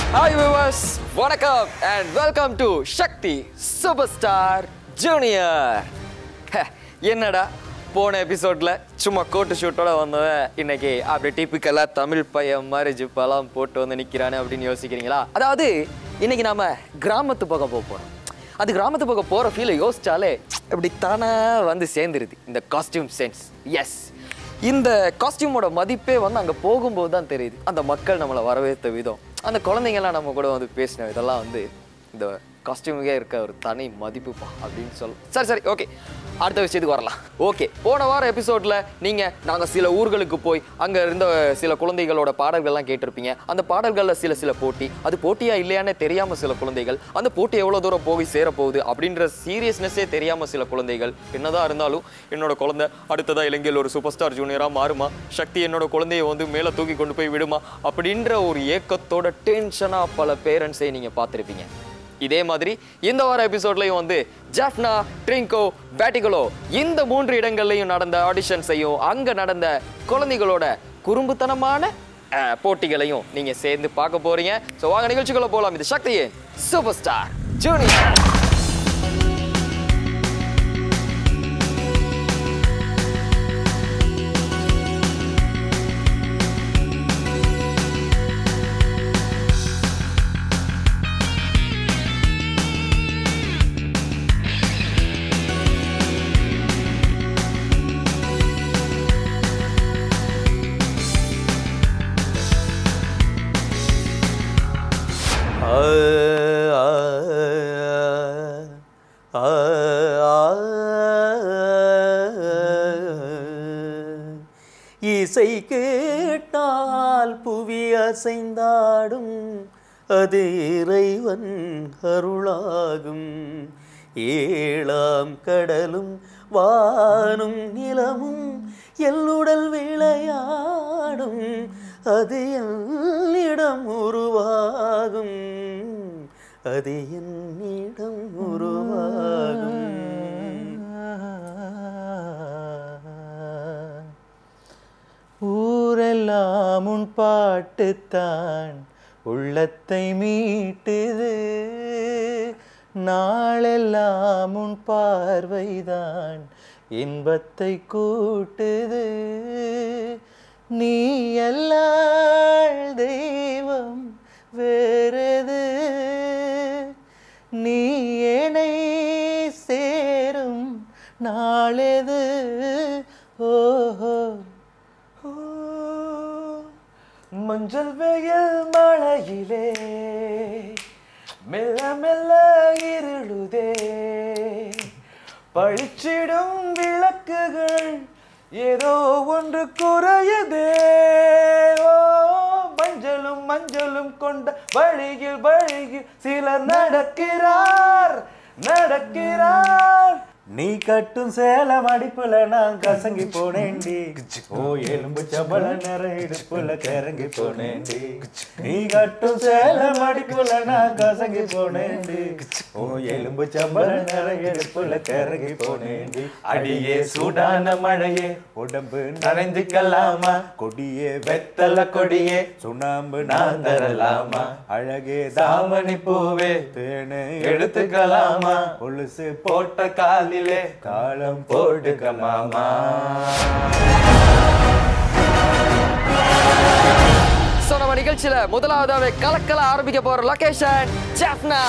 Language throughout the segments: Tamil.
ஹாய் வியூவர்ஸ் வணக்கம் and welcome to Sakthi super star junior என்னடா போன எபிசோட்ல சும்மா கோட்டு ஷூட்டோட வந்தவன் இன்னைக்கு அப்படி டிப்பிக்கலா தமிழ் பையன் மாதிரி ஜிப்பெல்லாம் போட்டு வந்து நிக்கிறானே அப்படின்னு யோசிக்கிறீங்களா அதாவது இன்னைக்கு நாம கிராமத்து பக்கம் போக போறோம் அது கிராமத்து பக்கம் போற ஃபீலை யோசிச்சாலே இப்படி தானே வந்து சேர்ந்துருது இந்த காஸ்டியூம் சென்ஸ் எஸ் இந்த காஸ்டியூமோட மதிப்பே வந்து அங்கே போகும்போது தான் தெரியுது அந்த மக்கள் நம்மளை வரவேற்ற விதம் அந்த குழந்தைங்கலாம் நம்ம கூட வந்து பேசின இதெல்லாம் வந்து இந்த காஸ்டியூமுக்கே இருக்க ஒரு தனி மதிப்புப்பா அப்படின்னு சொல்ல சரி சரி ஓகே அடுத்த விஷயத்துக்கு வரலாம் ஓகே போன வார எபிசோட்ல நீங்க நாங்க சில ஊர்களுக்கு போய் அங்க இருந்த சில குழந்தைகளோட பாடல்கள்லாம் கேட்டிருப்பீங்க அந்த பாடல்கள்ல சில சில போட்டி அது போட்டியா இல்லையானே தெரியாம சில குழந்தைகள் அந்த போட்டி எவ்வளவு தூரம் போய் சேரப்போகுது அப்படின்ற சீரியஸ்னஸே தெரியாம சில குழந்தைகள் என்னதான் இருந்தாலும் என்னோட குழந்தை அடுத்ததா இலங்கையில் ஒரு சூப்பர் ஸ்டார் ஜூனியரா மாறுமா சக்தி என்னோட குழந்தைய வந்து மேல தூக்கி கொண்டு போய் விடுமா அப்படின்ற ஒரு ஏக்கத்தோட டென்ஷனா பல பேரண்ட்ஸை நீங்க பார்த்திருப்பீங்க இதே மாதிரி இந்த வார எபிசோட்லயும் வந்து ஜாஃப்னா ட்ரிங்கோ பேட்டிகளோ இந்த மூன்று இடங்கள்லையும் நடந்த ஆடிஷன்ஸையும் அங்க நடந்த குழந்தைகளோட குறும்புத்தனமான அஹ், போட்டிகளையும் நீங்க சேர்ந்து பார்க்க போறீங்க ஸோ வாங்க நிகழ்ச்சிக்குள்ள போலாம் இது சக்தியின் சூப்பர் ஸ்டார் ஜூனியர் இசை கேட்டால் புவி அசைந்தாடும் அது இறைவன் அருளாகும் ஏழாம் கடலும் வானும் நிலமும் எல்லுடல் விளையாடும் அது என்னிடம் உருவாகும் அது என்னிடம் உருவாகும் ஊரெல்லாம் உன் பாட்டுத்தான் உள்ளத்தை மீட்டுது நாளெல்லாம் உன் பார்வைதான் இன்பத்தை கூட்டுது நீ எல்லாள் தெய்வம் வேறது நீ என்னை சேரும் நாளெது ஓஹோ ஓ, மஞ்சள் வெயில் மழையிலே மெல்ல மெல்ல இருளுதே பழிச்சிடும் விளக்குகள் ஏதோ ஒன்று குறையுதே ஓ மஞ்சளும் மஞ்சளும் கொண்ட வழியில் வழியில் சிலர் நடக்கிறார் நடக்கிறார் நீ கட்டும் சேலம் அடிப்புல நான் கசங்கி போனேன்டி ஓ எலும்பு சம்பள நிற இடுப்புல கிறங்கி போனேன்டி நீ கட்டும் சேலம் அடிப்புல நான் கசங்கி போனேன்டி ஓ எலும்பு சம்பள நிற இடுப்புல கிறங்கி போனேன்டி அடியே சூடான மழையே உடம்பு நனைஞ்சுக்கலாமா கொடியே வெத்தல கொடியே சுண்ணாம்பு நான் தரலாமா அழகே தாமணி பூவே தேனு எடுத்துக்கலாமா கொலுசு போட்ட காலிலே தாளம் போடுக மாமா ஸோ நம்ம நிகழ்ச்சியில முதலாவதாவே கலக்கல ஆரம்பிக்க போற லொகேஷன் ஜாஃப்னா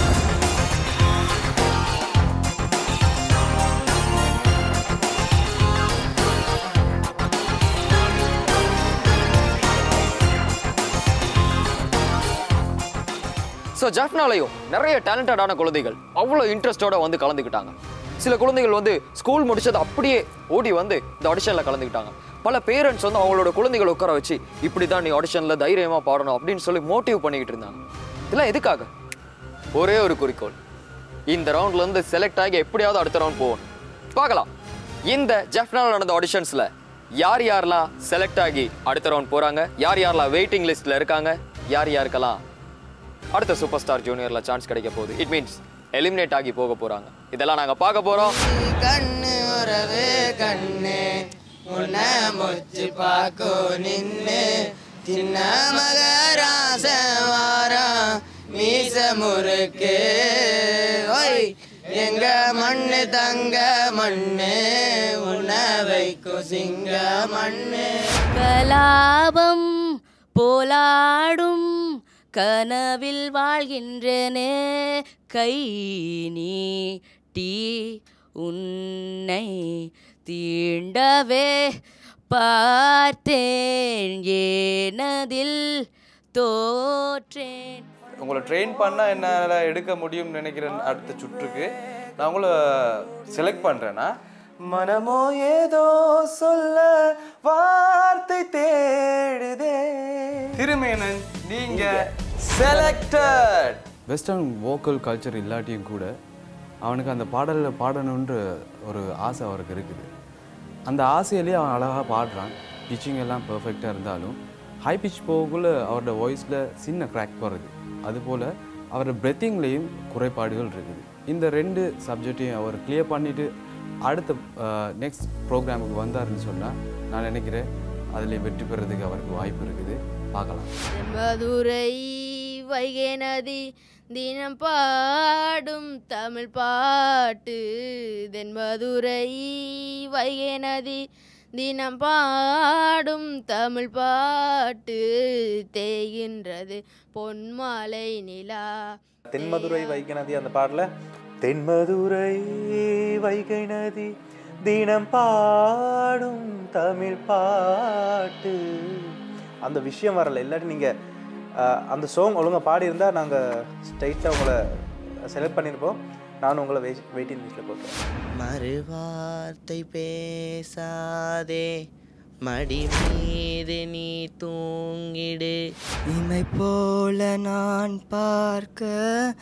ஸோ ஜாஃப்னாலையும் நிறைய டேலண்டடான குழந்தைகள் அவ்வளோ இன்ட்ரெஸ்டோட வந்து கலந்துக்கிட்டாங்க சில குழந்தைகள் வந்து ஸ்கூல் முடிச்சது அப்படியே ஓடி வந்து இந்த ஆடிஷனில் கலந்துக்கிட்டாங்க பல பேரண்ட்ஸ் வந்து அவங்களோட குழந்தைகளை உட்கார வச்சு இப்படி தான் நீ ஆடிஷனில் தைரியமாக பாடணும் அப்படின்னு சொல்லி மோட்டிவ் பண்ணிக்கிட்டு இருந்தாங்க இதெல்லாம் எதுக்காக ஒரே ஒரு குறிக்கோள் இந்த ரவுண்ட்ல இருந்து செலக்ட் ஆகி எப்படியாவது அடுத்த ரவுண்ட் போகணும் பார்க்கலாம் இந்த ஜெஃப்னால் நடந்த ஆடிஷன்ஸ்ல யார் யாரெல்லாம் செலக்ட் ஆகி அடுத்த ரவுண்ட் போறாங்க யார் யாரெல்லாம் வெயிட்டிங் லிஸ்ட்ல இருக்காங்க யார் யாருக்கெல்லாம் அடுத்த சூப்பர் ஸ்டார் ஜூனியர்ல சான்ஸ் கிடைக்க போகுது இட் மீன்ஸ் எலிமினேட் ஆகி போக போறாங்க இதெல்லாம் நாங்க பார்க்க போறோம் கண்ணு உறவு கண்ணு உன்னை முச்சு பாக்கோ நின்னு சின்ன மகராச வாரம் மீச முறுக்கு ஓய் எங்க மண்ணு தங்க மண்ணு உணவைக்கும் சிங்க மண்ணு கலாபம் போலாடும் கனவில் வாழ்கின்றனே கை நீட்டி உன்னை தீண்டவே பார்த்தேன் ஏனதில் தோற்றேன் உங்களை ட்ரெயின் பண்ணால் என்னால் எடுக்க முடியும்னு நினைக்கிறேன் அடுத்த சுற்றுக்கு நான் உங்களை செலக்ட் பண்ணுறேன்னா மனமோ ஏதோ சொல்ல வார்த்தை தேடுதே திருமேனன் நீங்க செலக்டட் வெஸ்டர்ன் வோக்கல் கல்ச்சர் இல்லாட்டியும் கூட அவனுக்கு அந்த பாடலில் பாடணுன்ற ஒரு ஆசை அவருக்கு இருக்குது அந்த ஆசையிலேயே அவன் அழகாக பாடுறான் பிச்சிங் எல்லாம் பெர்ஃபெக்டாக இருந்தாலும் ஹை பிச் போகக்குள்ள அவரோட வாய்ஸில் சின்ன கிராக் வருது அதுபோல் அவரோட பிரெத்திங்லேயும் குறைபாடுகள் இருக்குது இந்த ரெண்டு சப்ஜெக்டையும் அவர் கிளியர் பண்ணிவிட்டு அடுத்த நெக்ஸ்ட் ப்ரோக்ராமுக்கு வந்தாருன்னு சொன்னால் நான் நினைக்கிறேன் அதில் வெற்றி பெறதுக்கு அவருக்கு வாய்ப்பு இருக்குது பார்க்கலாம் மதுரை வைகை நதி தினம் பாடும் தமிழ் பாட்டு தென்மதுரை வைகை நதி தினம் பாடும் தமிழ் பாட்டு தேகின்றது பொன்மாலை நிலா தென்மதுரை வைகை நதி அந்த பாடல தென்மதுரை வைகை நதி தினம் பாடும் தமிழ் பாட்டு அந்த விஷயம் வரல இல்லாட்டி நீங்கள் அந்த சாங் ஒழுங்கா பாடியிருந்தா நாங்கள் ஸ்ட்ரைட்டாக உங்களை செலக்ட் பண்ணியிருப்போம் நானும் உங்களை வெயிட் வெயிட்டிங் லிஸ்ட்டில் போட்டேன் மறுவார்த்தை பேசாதே மடி மீது நீ தூங்கிடு இமை போல நான் பார்க்க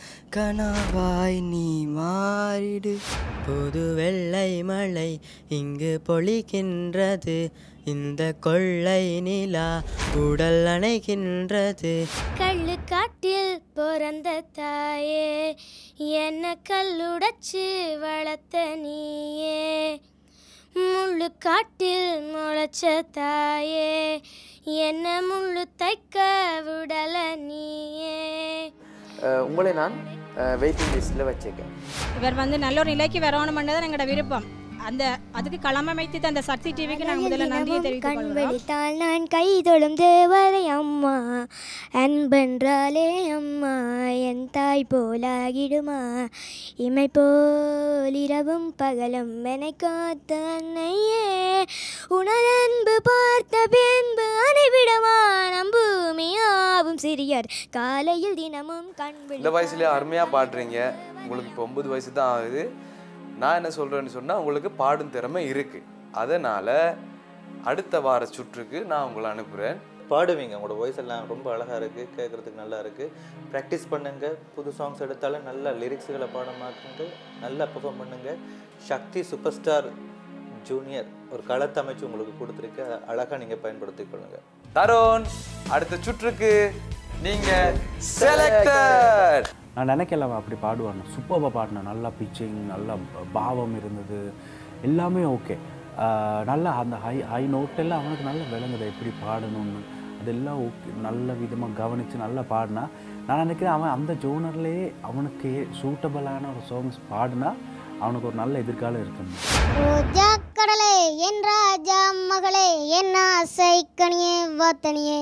கனவாய் நீ மாறிடு புது வெள்ளை மழை இங்கு பொழிகின்றது இந்த கொள்ளை நிலா உடல் அணைகின்றது கள்ளுக்காட்டில் பிறந்த தாயே என்ன கல்லுடைச்சு வளர்த்த நீயே முள்ளு காட்டில் முளைச்ச தாயே என்ன முள்ளு தைக்க விடல நீயே உங்களை நான் வெயிட்டிங் லிஸ்ட்டில் வச்சிருக்கேன் இவர் வந்து நல்ல ஒரு நிலைக்கு வரணும்ன்றது எங்களோட விருப்பம் அந்த அதுக்கு களமமைத்து அந்த சக்தி டிவிக்கு நாங்கள் முதல்ல நன்றியை தெரிவித்துக் கண் கொள்கிறோம் வெடித்தால் நான் கை தொழும் தேவதை அம்மா அன்பென்றாலே அம்மா என் தாய் போலாகிடுமா இமை போல் இரவும் பகலும் என்னை காத்த அன்னையே உணரன்பு பார்த்த பின்பு அனைவிடமா நம் பூமியாவும் சிறியர் காலையில் தினமும் கண் இந்த வயசுலேயே அருமையாக பாடுறீங்க உங்களுக்கு இப்போ ஒன்பது வயசு தான் ஆகுது நான் என்ன சொல்கிறேன்னு சொன்னால் உங்களுக்கு பாடும் திறமை இருக்குது அதனால் அடுத்த வார சுற்றுக்கு நான் உங்களை அனுப்புகிறேன் பாடுவீங்க உங்களோட வாய்ஸ் எல்லாம் ரொம்ப அழகாக இருக்குது கேட்குறதுக்கு நல்லா இருக்குது ப்ராக்டிஸ் பண்ணுங்க புது சாங்ஸ் எடுத்தாலும் நல்ல லிரிக்ஸுகளை பாடமாக்குங்க நல்லா பெர்ஃபார்ம் பண்ணுங்க சக்தி சூப்பர் ஸ்டார் ஜூனியர் ஒரு களத்தை அமைச்சு உங்களுக்கு கொடுத்துருக்கு அதை அழகாக நீங்கள் பயன்படுத்திக் கொள்ளுங்க தருண் அடுத்த சுற்றுக்கு நீங்கள் செலக்டட் நான் நினைக்கல அவன் அப்படி பாடுவான் சூப்பராக பாடினான் நல்லா பிச்சிங் நல்லா ப- பாவம் இருந்தது எல்லாமே ஓகே நல்லா அந்த ஹை ஹை நோட்டெல்லாம் அவனுக்கு நல்லா விளங்குது எப்படி பாடணும்னு அதெல்லாம் ஓகே நல்ல விதமாக கவனித்து நல்லா பாடினா நான் நினைக்கிறேன் அவன் அந்த ஜோனர்லேயே அவனுக்கு சூட்டபிளான ஒரு சாங்ஸ் பாடினா அவனுக்கு ஒரு நல்ல எதிர்காலம் இருக்கணும் ரோஜா கடலே என் ராஜா மகளே என் ஆசை கனியே வாத்தனியே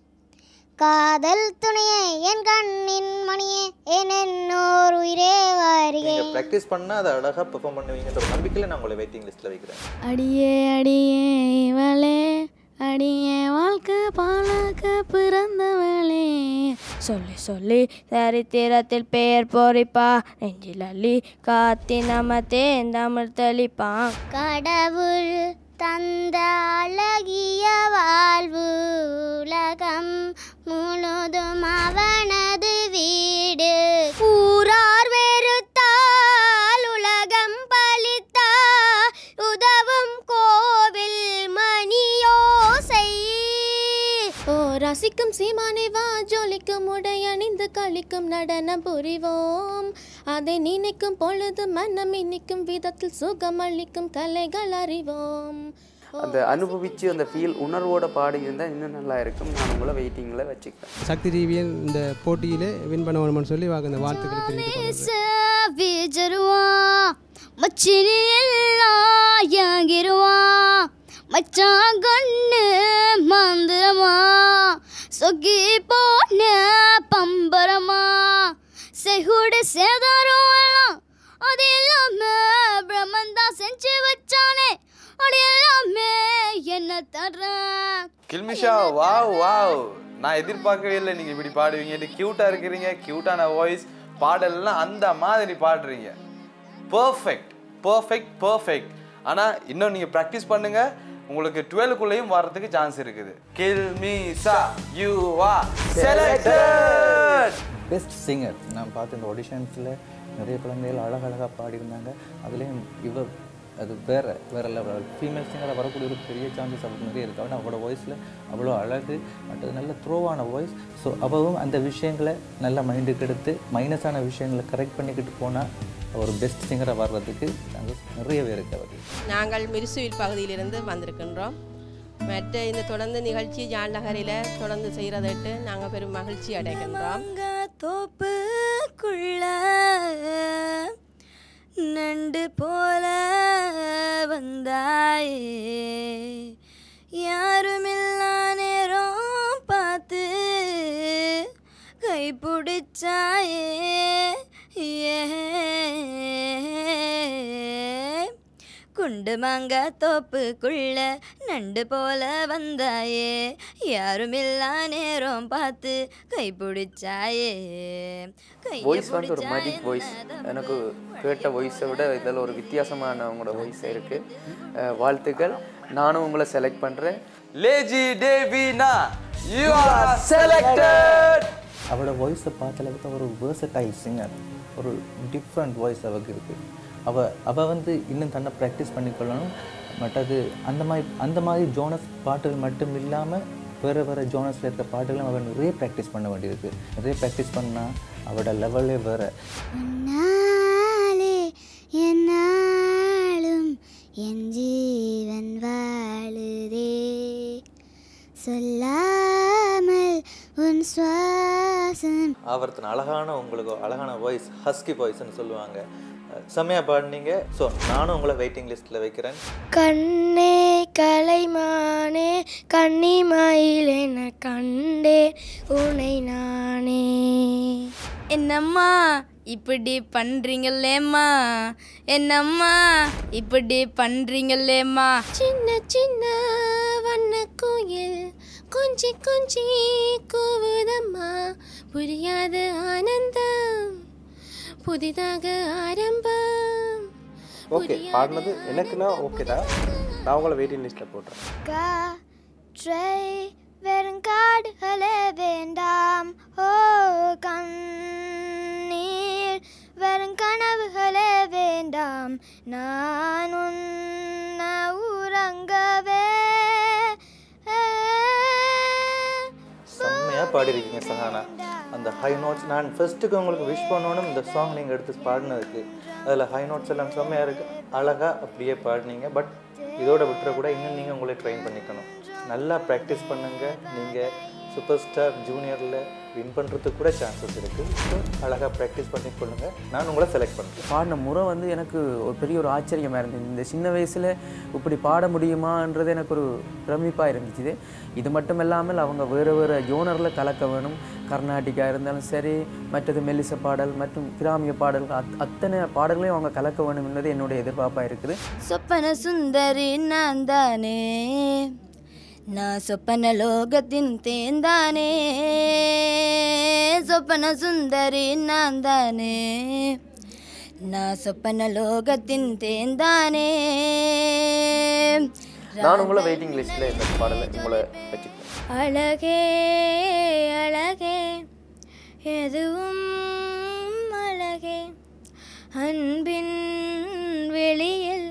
காதல் துணையே என் கண்ணின் மணியே என் என்னோர் உயிரே வாரிகே நீங்கள் ப்ராக்டிஸ் பண்ணால் அதை அழகாக பெர்ஃபார்ம் பண்ணுவீங்கன்ற ஒரு நம்பிக்கையில் நான் உங்களை வெயிட்டிங் லிஸ்ட்டில் வைக்கிறேன் அடியே அடியே இவளே அடியே வாழ்க்கை பாலக்க பிறந்தவளே சொல்லி சொல்லி சரித்திரத்தில் பெயர் பொறிப்பா நெஞ்சில் அள்ளி காத்தி நம்ம தேந்தமிழ் தெளிப்பான் கடவுள் தந்த அழகிய வாழ்வு உலகம் முழுதும் அவனது வீடு ஊரார் வெறுத்தால் உலகம் பலித்தா உதவும் கோவில் மணியோசை ஓ ரசிக்கும் சீமானே வா ஜொலிக்கும் உடை அணிந்து களிக்கும் நடனம் புரிவோம் அதை நினைக்கும் பொழுது மனம் இனிக்கும் விதத்தில் சுகம் அளிக்கும் கலைகள் அறிவோம் அந்த அனுபவித்து அந்த ஃபீல் உணர்வோட பாடியிருந்தால் இன்னும் நல்லா இருக்கும் நான் உங்களை வெயிட்டிங்கில் வச்சுக்கிறேன் சக்தி டிவியின் இந்த போட்டியில் வின் பண்ண வேணும்னு சொல்லி வாங்க இந்த வாழ்த்துக்களை தெரிவித்துக் வீஜருவான் மச்சினி எல்லாம் யாங்கிருவான் மச்சான் கண்ணு மந்திரமா சொக்கி போன பம்பரமா செகுடு சேதாரம் எல்லாம் அது எல்லாமே பிரம்மன் தான் செஞ்சு வச்சானே அது எல்லாமே என்ன தர்றேன் கில்மிஷா வாவ் வாவ் நான் எதிர்பார்க்கவே இல்லை நீங்கள் இப்படி பாடுவீங்க க்யூட்டாக இருக்கிறீங்க க்யூட்டான வாய்ஸ் பாடல்லாம் அந்த மாதிரி பாடுறீங்க பர்ஃபெக்ட் பர்ஃபெக்ட் பர்ஃபெக்ட் ஆனால் இன்னும் நீங்கள் ப்ராக்டிஸ் பண்ணுங்க உங்களுக்கு டுவெல்க்குள்ளேயும் வர்றதுக்கு சான்ஸ் இருக்குது Kilmisha you are selected best singer நான் பார்த்த இந்த ஆடிஷன்ஸில் நிறைய குழந்தைகள் அழகழகாக பாடியிருந்தாங்க அதுலேயும் இவர் அது வேற வேற லெவல் ஃபீமேல் சிங்கராக வரக்கூடிய ஒரு பெரிய சான்சஸ் அவருக்கு நிறைய இருக்குது ஆனால் அவரோட வாய்ஸில் அவ்வளோ அழகு மற்றது நல்ல த்ரோவான வாய்ஸ் ஸோ அவவும் அந்த விஷயங்களை நல்லா மைண்டுக்கு எடுத்து மைனஸான விஷயங்களை கரெக்ட் பண்ணிக்கிட்டு போனால் ஒரு பெஸ்ட் சிங்கராக வர்றதுக்கு சான்சஸ் நிறையவே இருக்குது அவருக்கு நாங்கள் மிருசுவில் பகுதியிலிருந்து வந்திருக்கின்றோம் மற்ற இந்த தொடர்ந்து நிகழ்ச்சி ஜாண்டகரில் தொடர்ந்து செய்கிறதட்டு நாங்கள் பெரும் மகிழ்ச்சி அடைகின்றோம் தோப்புக்குள்ள நண்டு போல வந்தாயே யாருமில்லா நேரம் பார்த்து கை பிடிச்சாயே ஏ குண்டு மாங்க தோப்புக்குள்ள நண்டு போல வந்தாயே யாருமில்லா நேரம் பார்த்து கை பிடிச்சாயே கையை வாய்ஸ் வந்து ஒரு பிடிச்சா மஜிக் வாய்ஸ் எனக்கு கேட்ட வாய்ஸை விட இதில் ஒரு வித்தியாசமான உங்களோட வாய்ஸ் இருக்குது வாழ்த்துக்கள் நானும் உங்களை செலக்ட் பண்ணுறேன் லேஜி டேவினா யூ ஆர் செலக்டட் அவளோட வாய்ஸை பார்த்த அளவுக்கு அவர் ஒரு வேர்சடைல் சிங்கர் ஒரு டிஃப்ரெண்ட் வாய்ஸ் அவருக்கு இருக்குது அவ அவள் வந்து இன்னும் தன்னை ப்ராக்டிஸ் பண்ணிக்கொள்ளணும் மற்றது அந்த மாதிரி அந்த மாதிரி ஜோனஸ் பாட்டுகள் மட்டும் இல்லாமல் வேறு வேறு ஜோனஸில் இருக்க பாட்டுகளும் அவள் நிறைய ப்ராக்டிஸ் பண்ண வேண்டியிருக்கு நிறைய ப்ராக்டிஸ் பண்ணால் அவளோட லெவலே வேறு நாளே என்னாலும் என் ஜீவன் வாழுதே சொல்லாமல் உன் சுவாசம் ஆவர்த்தன அழகான உங்களுக்கு அழகான வாய்ஸ் ஹஸ்கி வாய்ஸ்னு சொல்லுவாங்க செம்மையாக பாடினீங்க ஸோ நானும் உங்களை வெயிட்டிங் லிஸ்ட்டில் வைக்கிறேன் கண்ணே கலைமானே கன்னிமயில் என கண்டேன் உனை நானே என்னம்மா இப்படி பண்றீங்களேம்மா என்னம்மா இப்படி பண்றீங்களேம்மா சின்ன சின்ன வண்ண கோயில் கொஞ்சி கொஞ்சி கூவுதம்மா புரியாத ஆனந்தம் புதிதாக ஆரம்பம் ஓகே பாடினது எனக்குன்னா ஓகே தான் நான் உங்களை வெயிட்டிங் லிஸ்ட்டில் போட்டுறேன் காற்றை வெறுங்காடுகளே வேண்டாம் ஓ கண்ணீர் வெறுங்கனவுகளே வேண்டாம் நான் உன்ன உறங்கவே செம்மையாக பாடிருக்கீங்க சஹானா அந்த ஹை நோட்ஸ் நான் ஃபர்ஸ்ட்டுக்கு உங்களுக்கு விஷ் பண்ணணும் இந்த சாங் நீங்கள் எடுத்து பாடினதுக்கு அதில் ஹை நோட்ஸ் எல்லாம் செம்மையாக இருக்குது அழகாக அப்படியே பாடினீங்க பட் இதோட விட்டுற கூட இன்னும் நீங்கள் உங்களை ட்ரெயின் பண்ணிக்கணும் நல்லா ப்ராக்டிஸ் பண்ணுங்கள் நீங்கள் சூப்பர் ஸ்டார் ஜூனியரில் வின் பண்ணுறதுக்கு கூட சான்சஸ் இருக்குது ஸோ அழகாக ப்ராக்டிஸ் பண்ணி கொள்ளுங்கள் நான் உங்களை செலக்ட் பண்ணுறேன் பாடின முறை வந்து எனக்கு ஒரு பெரிய ஒரு ஆச்சரியமாக இருந்துச்சு இந்த சின்ன வயசில் இப்படி பாட முடியுமான்றது எனக்கு ஒரு பிரமிப்பாக இருந்துச்சு இது மட்டும் இல்லாமல் அவங்க வேறு வேறு ஜோனரில் கலக்க வேணும் கர்நாடிகா இருந்தாலும் சரி மற்றது மெல்லிச பாடல் மற்றும் கிராமிய பாடல்கள் அத் அத்தனை பாடல்களையும் அவங்க கலக்க வேணும் என்பது என்னுடைய எதிர்பார்ப்பாக இருக்குது சொப்பன சுந்தரி நான் தானே நான் சொப்பன லோகத்தின் தேந்தானே சொப்பன சுந்தரி நான் தானே நான் சொப்பன லோகத்தின் தேந்தானே நான் உங்களை வெயிட்டிங் லிஸ்ட்டில் இந்த பாடலை உங்களை வச்சுக்கிறேன் அழகே அழகே எதுவும் அழகே அன்பின் வெளியில்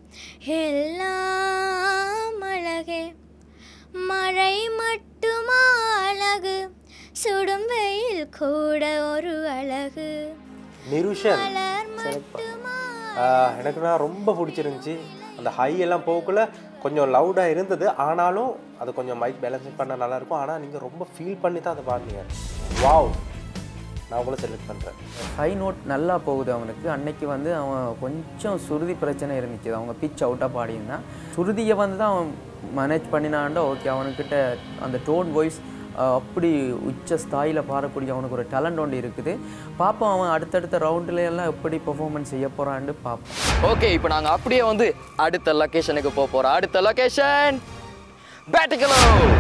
எல்லாம் அழகே மழை மட்டுமா அழகு சுடும் வெயில் கூட ஒரு அழகு நிருஷன் செலக்ட் எனக்கு நான் ரொம்ப பிடிச்சிருந்துச்சி அந்த ஹை எல்லாம் போகக்குள்ள கொஞ்சம் லவுடாக இருந்தது ஆனாலும் அது கொஞ்சம் மைக் பேலன்சிங் பண்ண நல்லா இருக்கும் ஆனால் நீங்கள் ரொம்ப ஃபீல் பண்ணி தான் அதை பாடுனீங்க வாவ் நான் உங்களை செலக்ட் பண்ணுறேன் ஹை நோட் நல்லா போகுது அவனுக்கு அன்னைக்கு வந்து அவன் கொஞ்சம் சுருதி பிரச்சனை இருந்துச்சு அவங்க பிச் அவுட்டாக பாடியிருந்தான் சுருதியை வந்து தான் அவன் மேனேஜ் பண்ணினான்டா ஓகே அவனுக்கிட்ட அந்த டோன் வாய்ஸ் அப்படி உச்ச ஸ்தாயில் பாடக்கூடிய அவனுக்கு ஒரு டேலண்ட் ஒன்று இருக்குது பார்ப்போம் அவன் அடுத்தடுத்த ரவுண்டுல எல்லாம் எப்படி பெர்ஃபார்மன்ஸ் செய்ய போகிறான்னு பார்ப்போம் ஓகே இப்போ நாங்க அப்படியே வந்து அடுத்த லொகேஷனுக்கு போக போறோம் அடுத்த லொகேஷன் பேட்டிக்கலோ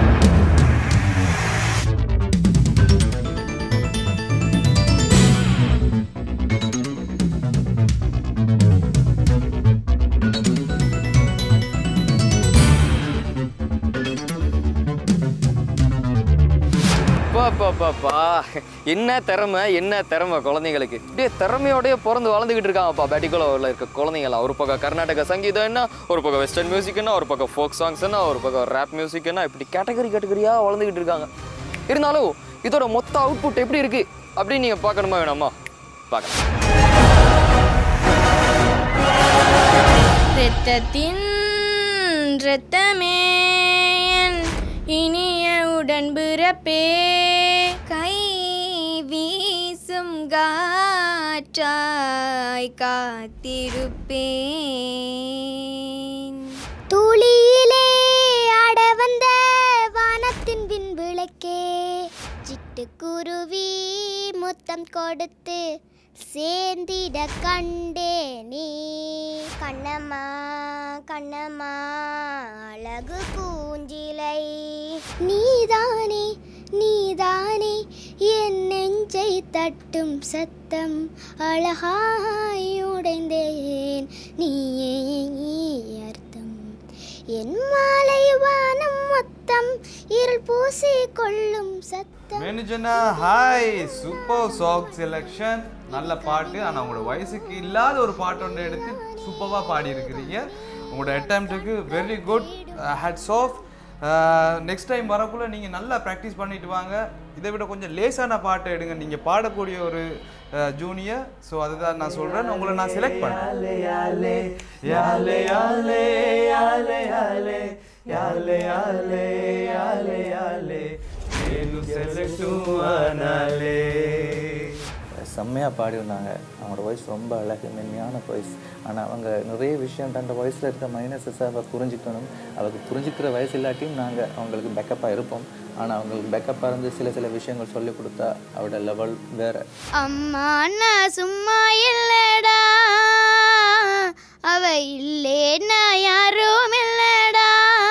பாப்பா என்ன திறமை என்ன திறமை குழந்தைங்களுக்கு இப்படியே திறமையோடய பிறந்து வளர்ந்துக்கிட்டு இருக்காங்கப்பா பேட்டிக்குளோவில் இருக்க குழந்தைங்களாம் ஒரு பக்கம் கர்நாடக சங்கீதம் என்ன ஒரு பக்கம் வெஸ்டர்ன் மியூசிக் என்ன ஒரு பக்கம் ஃபோக் சாங்ஸ் என்ன ஒரு பக்கம் ரேப் மியூசிக் என்ன இப்படி கேட்டகரி கேட்டகரியாக வளர்ந்துக்கிட்டு இருக்காங்க இருந்தாலும் இதோட மொத்த அவுட்புட் எப்படி இருக்கு அப்படின்னு நீங்கள் பார்க்கணுமா வேணாமா பார்க்கலாம் இரத்தத்தின் இரத்தமே என் இனிய உடன்பிறப்பே கை வீசும் காற்றாய் காத்திருப்பேன் தூளியிலே ஆட வந்த வானத்தின் விண் விளக்கே சிட்டுக்குருவி முத்தம் கொடுத்து சேர்ந்திட கண்டே நீ கண்ணம்மா கண்ணம்மா அழகு பூஞ்சிலை நீதானே நீதானே என் நெஞ்சை தட்டும் சத்தம் அழகாய் உடைந்தேன் நீயே அர்த்தம் என் மாலை வானம் மொத்தம் இருள் பூசி கொள்ளும் சத்தம் மேனேஜர்னா ஹாய் சூப்பர் சாங் செலெக்ஷன் நல்ல பாட்டு ஆனால் உங்களோட வயசுக்கு இல்லாத ஒரு பாட்டு ஒன்று எடுத்து சூப்பராக பாடி இருக்கிறீங்க உங்களோட அட்டம்ப்ட்டுக்கு very good hats off next time வரக்குள்ள நீங்கள் நல்லா ப்ராக்டிஸ் பண்ணிட்டு வாங்க இதை விட கொஞ்சம் லேசான பாட்டை எடுங்க நீங்கள் பாடக்கூடிய ஒரு ஜூனியர் ஸோ அதுதான் நான் சொல்கிறேன் உங்களை நான் செலக்ட் செம்மையாக பாடியிருந்தாங்க அவங்களோட வாய்ஸ் ரொம்ப அழகு மென்மையான வாய்ஸ் ஆனால் அவங்க நிறைய விஷயம் அந்த வாய்ஸில் இருக்க மைனஸஸை அவள் புரிஞ்சுக்கணும் அவளுக்கு புரிஞ்சுக்கிற வயசு இல்லாட்டியும் நாங்கள் அவங்களுக்கு பேக்கப்பாக இருப்போம் ஆனால் அவங்களுக்கு பேக்கப்பாக இருந்து சில சில விஷயங்கள் சொல்லி கொடுத்தா அவரோட லெவல் வேறு அம்மா நான் சும்மா இல்லடா அவ இல்லேன்னா யாரும் இல்லடா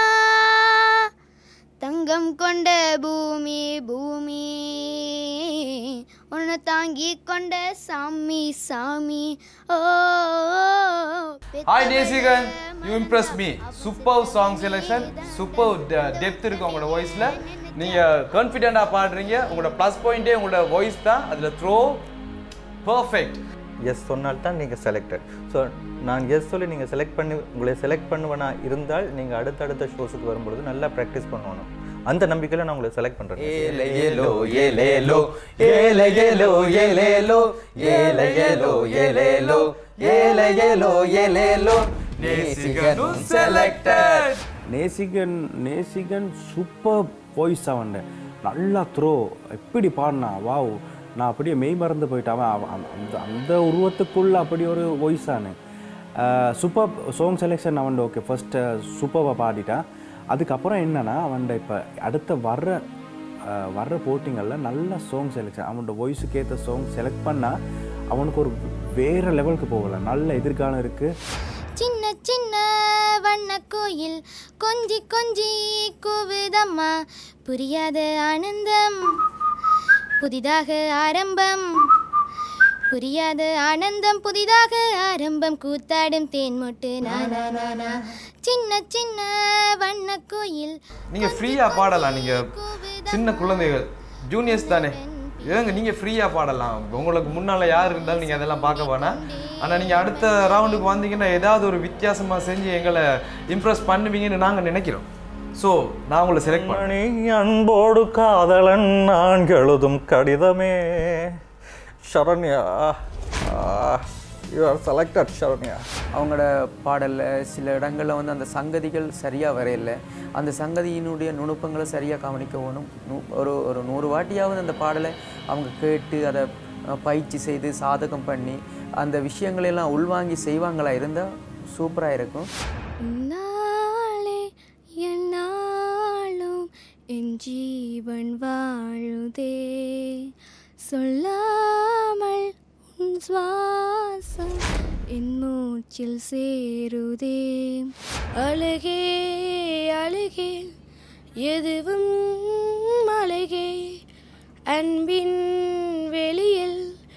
தங்கம் கொண்ட பூமி பூமி உன்னை தாங்கி கொண்ட சாமி சாமி ஓ hi Nesigan you impress me super song selection super depth இருக்கு உங்களோட வாய்ஸில் நீங்கள் கான்ஃபிடென்ட்டாக பாடுறீங்க உங்களோட ப்ளஸ் பாயிண்ட்டே உங்களோட வாய்ஸ் தான் அதில் த்ரோ பர்ஃபெக்ட் எஸ் சொன்னால் தான் நீங்கள் செலக்டட் ஸோ நான் எஸ் சொல்லி நீங்கள் செலக்ட் பண்ணி உங்களை செலக்ட் பண்ணுவேனா இருந்தால் நீங்கள் அடுத்தடுத்த ஷோஸுக்கு வரும்பொழுது நல்லா ப்ராக்டிஸ் பண்ணணும் அந்த நம்பிக்கையில் நான் உங்களை செலக்ட் பண்ணுறேன் ஏலே ஏலோ ஏலேலோ ஏலே ஏலோ ஏலேலோ ஏலே ஏலோ ஏலேலோ ஏலே ஏலோ ஏலேலோ Nesigan selected Nesigan Nesigan super voice அவன் நல்லா த்ரோ எப்படி பாடினா வாவ் நான் அப்படியே மெய் மறந்து போயிட்டேன் அவன் அவன் அந்த- அந்த அந்த உருவத்துக்குள்ள அப்படி ஒரு வாய்ஸ் ஆனு சூப்பர் சாங் செலெக்ஷன் அவன் ஓகே ஃபர்ஸ்ட் சூப்பராக பாடிட்டான் அதுக்கப்புறம் என்னன்னா அவன் இப்போ அடுத்த வர்ற அஹ், வர்ற போட்டிங்களில் நல்ல சாங் செலெக்ஷன் அவனோட வாய்ஸுக்கு ஏற்ற சாங் செலக்ட் பண்ணால் அவனுக்கு ஒரு வேற லெவலுக்கு போகல நல்ல எதிர்காலம் இருக்குது சின்ன சின்ன வண்ண கோயில் கொஞ்சி கொஞ்சி கூவுதம்மா புரியாத ஆனந்தம் புதிதாக ஆரம்பம் புரியாத ஆனந்தம் புதிதாக ஆரம்பம் கூத்தாடும் தேன் மொட்டு நானா நானா சின்ன சின்ன வண்ண கோயில் நீங்கள் ஃப்ரீயாக பாடலாம் நீங்கள் சின்ன குழந்தைகள் ஜூனியர்ஸ் தானே ஏங்க நீங்கள் ஃப்ரீயாக பாடலாம் உங்களுக்கு முன்னால் யார் இருந்தாலும் நீங்கள் அதெல்லாம் பார்க்க வேணாம் ஆனால் நீங்கள் அடுத்த ரவுண்டுக்கு வந்தீங்கன்னா ஏதாவது ஒரு வித்தியாசமாக செஞ்சு எங்களை இம்ப்ரெஸ் பண்ணுவீங்கன்னு நாங்கள் நினைக்கிறோம் ஸோ நான் உங்களை செலக்ட் பண்ணேன் மணி அன்போடு காதலன் நான் எழுதும் கடிதமே சரண்யா ஆ, யூ ஆர் செலக்டட் ஷரண்யா அவங்களோட பாடலில் சில இடங்களில் வந்து அந்த சங்கதிகள் சரியாக வரையில அந்த சங்கதியினுடைய நுணுக்கங்களை சரியாக கவனிக்க வேணும் நூ- ஒரு ஒரு நூறு வாட்டியாவது அந்த பாடலை அவங்க கேட்டு அதை அஹ், பயிற்சி செய்து சாதகம் பண்ணி அந்த விஷயங்களெல்லாம் உள்வாங்கி செய்வாங்களா இருந்தால் சூப்பராக இருக்கும் நாளே என்னாலும் என் ஜீவன் வாழுதே சொல்லாமல் உன் சுவாசம் என் மூச்சில் சேருதே அழுகே அழுகே எதுவும் அழுகே அன்பின் வெளியில்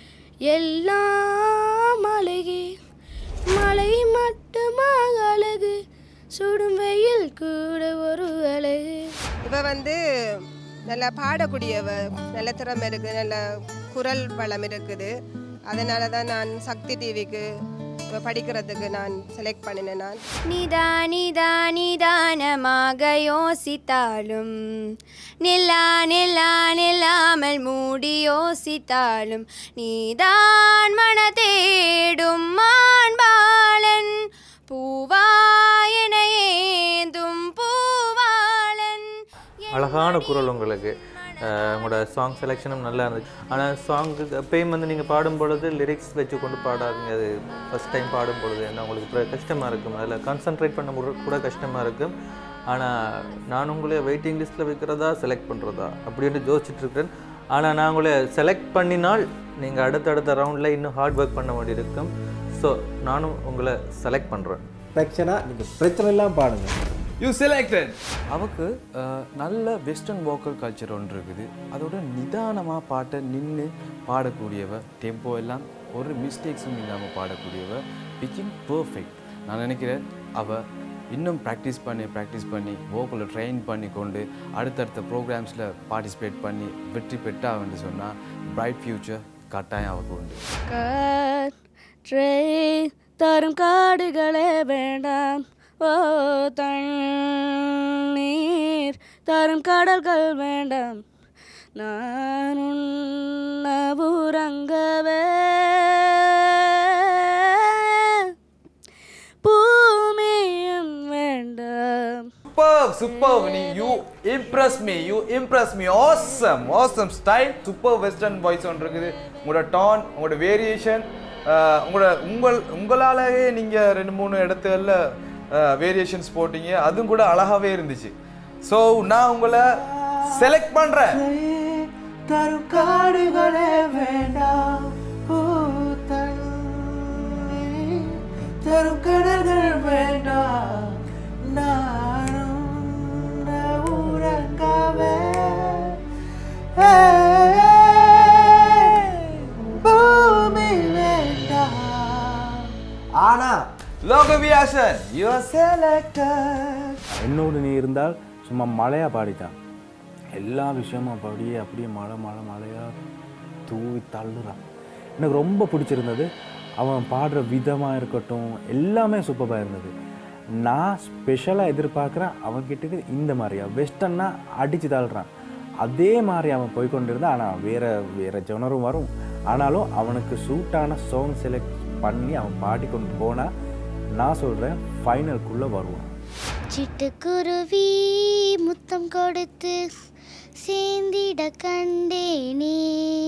எல்லாம் அழகே மழை மட்டுமாக அழகு சுடும் வெயில் கூட ஒரு அழகு இவ வந்து நல்லா பாடக்கூடியவ நல்ல திறமை இருக்குது நல்ல குரல் வளம் இருக்குது அதனால தான் நான் சக்தி டிவிக்கு படிக்கிறதுக்கு நான் செலக்ட் பண்ணினேன் நான் நிதா நிதா நிதானமாக யோசித்தாலும் நில்லா நில்லா நில்லாமல் மூடி யோசித்தாலும் நீதான் மன தேடும் மாண்பாளன் பூவாயன ஏந்தும் பூவாளன் அழகான குரல் உங்களுக்கு அஹ் உங்களோட சாங் செலெக்ஷனும் நல்லா இருந்துச்சு ஆனால் சாங்கு எப்பயும் வந்து நீங்கள் பாடும் பொழுது லிரிக்ஸ் வச்சு கொண்டு பாடாதீங்க அது ஃபஸ்ட் டைம் பாடும் பொழுது ஏன்னா உங்களுக்கு பிற- கஷ்டமாக இருக்கும் அதில் கான்சென்ட்ரேட் பண்ண முற- கூட கஷ்டமாக இருக்கும் ஆனால் நான் உங்களை வெயிட்டிங் லிஸ்ட்டில் வைக்கிறதா செலக்ட் பண்ணுறதா அப்படின்னு யோசிச்சுட்டு இருக்கிறேன் ஆனால் நான் உங்களை செலக்ட் பண்ணினால் நீங்கள் அடுத்தடுத்த ரவுண்டில் இன்னும் ஹார்ட் ஒர்க் பண்ண வேண்டியிருக்கும் ஸோ நானும் உங்களை செலக்ட் பண்ணுறேன் பிரச்சனை நீங்கள் பிரச்சனை இல்லாமல் பாடுங்க யூ செலக்டட் அவக்கு அஹ், நல்ல வெஸ்டர்ன் வோக்கல் கல்ச்சர் ஒன்று இருக்குது அதோட நிதானமாக பாட்டை நின்று பாடக்கூடியவ டெம்போ எல்லாம் ஒரு மிஸ்டேக்ஸும் இல்லாமல் பாடக்கூடியவ பிச்சிங் பர்ஃபெக்ட் நான் நினைக்கிறேன் அவ இன்னும் ப்ராக்டிஸ் பண்ணி ப்ராக்டிஸ் பண்ணி வோக்கலை ட்ரெயின் பண்ணி கொண்டு அடுத்தடுத்த ப்ரோக்ராம்ஸில் பார்ட்டிசிபேட் பண்ணி வெற்றி பெற்றான்னு சொன்னால் பிரைட் ஃப்யூச்சர் கட்டாயம் அவக்கு உண்டு காற்றே தரும் காடுகளே வேண்டாம் ஓ தண்ணீர் தரும் கடல்கள் வேண்டாம் நான் உன்ன உறங்கவே பூமியும் வேண்டாம் சூப்பர் சூப்பர் நீ you impress me you impress me awesome awesome style super western voice ஒன்று இருக்குது உங்களோட டான் உங்களோட வேரியேஷன் உங்களோட உங்கள் உங்களாலேயே நீங்கள் ரெண்டு மூணு இடத்துல வேரியேஷன்ஸ் போட்டீங்க அதுவும் கூட அழகாகவே இருந்துச்சு ஸோ நான் உங்களை செலக்ட் பண்ணுறேன் தரும் காடுகளே வேண்டாம் ஓ தரும் கடல்கள் வேண்டாம் நானும் உறங்கவே பூமி வேண்டாம் ஆனா லோகவியாசன் யூ ஆர் செலக்டட் என்னோடு நீ இருந்தால் சும்மா மழையாக பாடிட்டான் எல்லா விஷயமும் அப்படியே அப்படியே மழை மழை மழையாக தூவி தள்ளுறான் எனக்கு ரொம்ப பிடிச்சிருந்தது அவன் பாடுற விதமாக இருக்கட்டும் எல்லாமே சூப்பராக இருந்தது நான் ஸ்பெஷலாக எதிர்பார்க்குறேன் அவன்கிட்ட இந்த மாதிரியா வெஸ்டர்னா அடித்து தள்ளுறான் அதே மாதிரி அவன் போய் கொண்டிருந்தான் ஆனால் வேறு வேறு ஜொனரும் வரும் ஆனாலும் அவனுக்கு சூட்டான சாங் செலக்ட் பண்ணி அவன் பாடிக்கொண்டு போனால் நான் சொல்கிறேன் ஃபைனலுக்குள்ளே வருவான் சிட்டுக்குருவி முத்தம் கொடுத்து சேந்திட கண்டேனே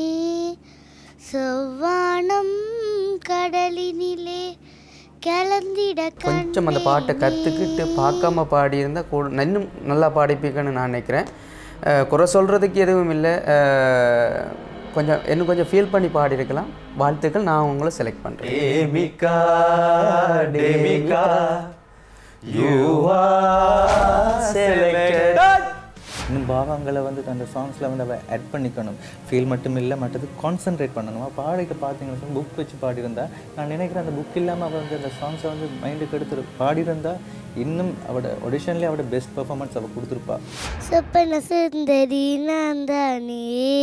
செவ்வானம் கடலினிலே கலந்திட கொஞ்சம் அந்த பாட்டை கற்றுக்கிட்டு பார்க்காம பாடியிருந்தா கூட இன்னும் நல்லா பாடிப்பீங்கன்னு நான் நினைக்கிறேன் அஹ் குறை சொல்கிறதுக்கு எதுவும் இல்லை அஹ் கொஞ்சம் இன்னும் கொஞ்சம் ஃபீல் பண்ணி பாடியிருக்கலாம் வாழ்த்துக்கள் நான் உங்களை செலக்ட் பண்ணுறேன் Demika Demika you are selected இன்னும் பாவாங்களை வந்து அந்த சாங்ஸில் வந்து அவள் ஆட் பண்ணிக்கணும் ஃபீல் மட்டும் இல்லை மற்றது கான்சென்ட்ரேட் பண்ணணும் அவள் பாடிட்டு பார்த்தீங்கன்னா புக் வச்சு பாடியிருந்தா நான் நினைக்கிறேன் அந்த புக் இல்லாமல் அவள் வந்து அந்த சாங்ஸை வந்து மைண்டுக்கு எடுத்து பாடியிருந்தா இன்னும் அவட ஒடிஷன்லேயே அவட பெஸ்ட் பெர்ஃபார்மன்ஸ் அவள் கொடுத்துருப்பா சொப்பன சுந்தரி நான் தானே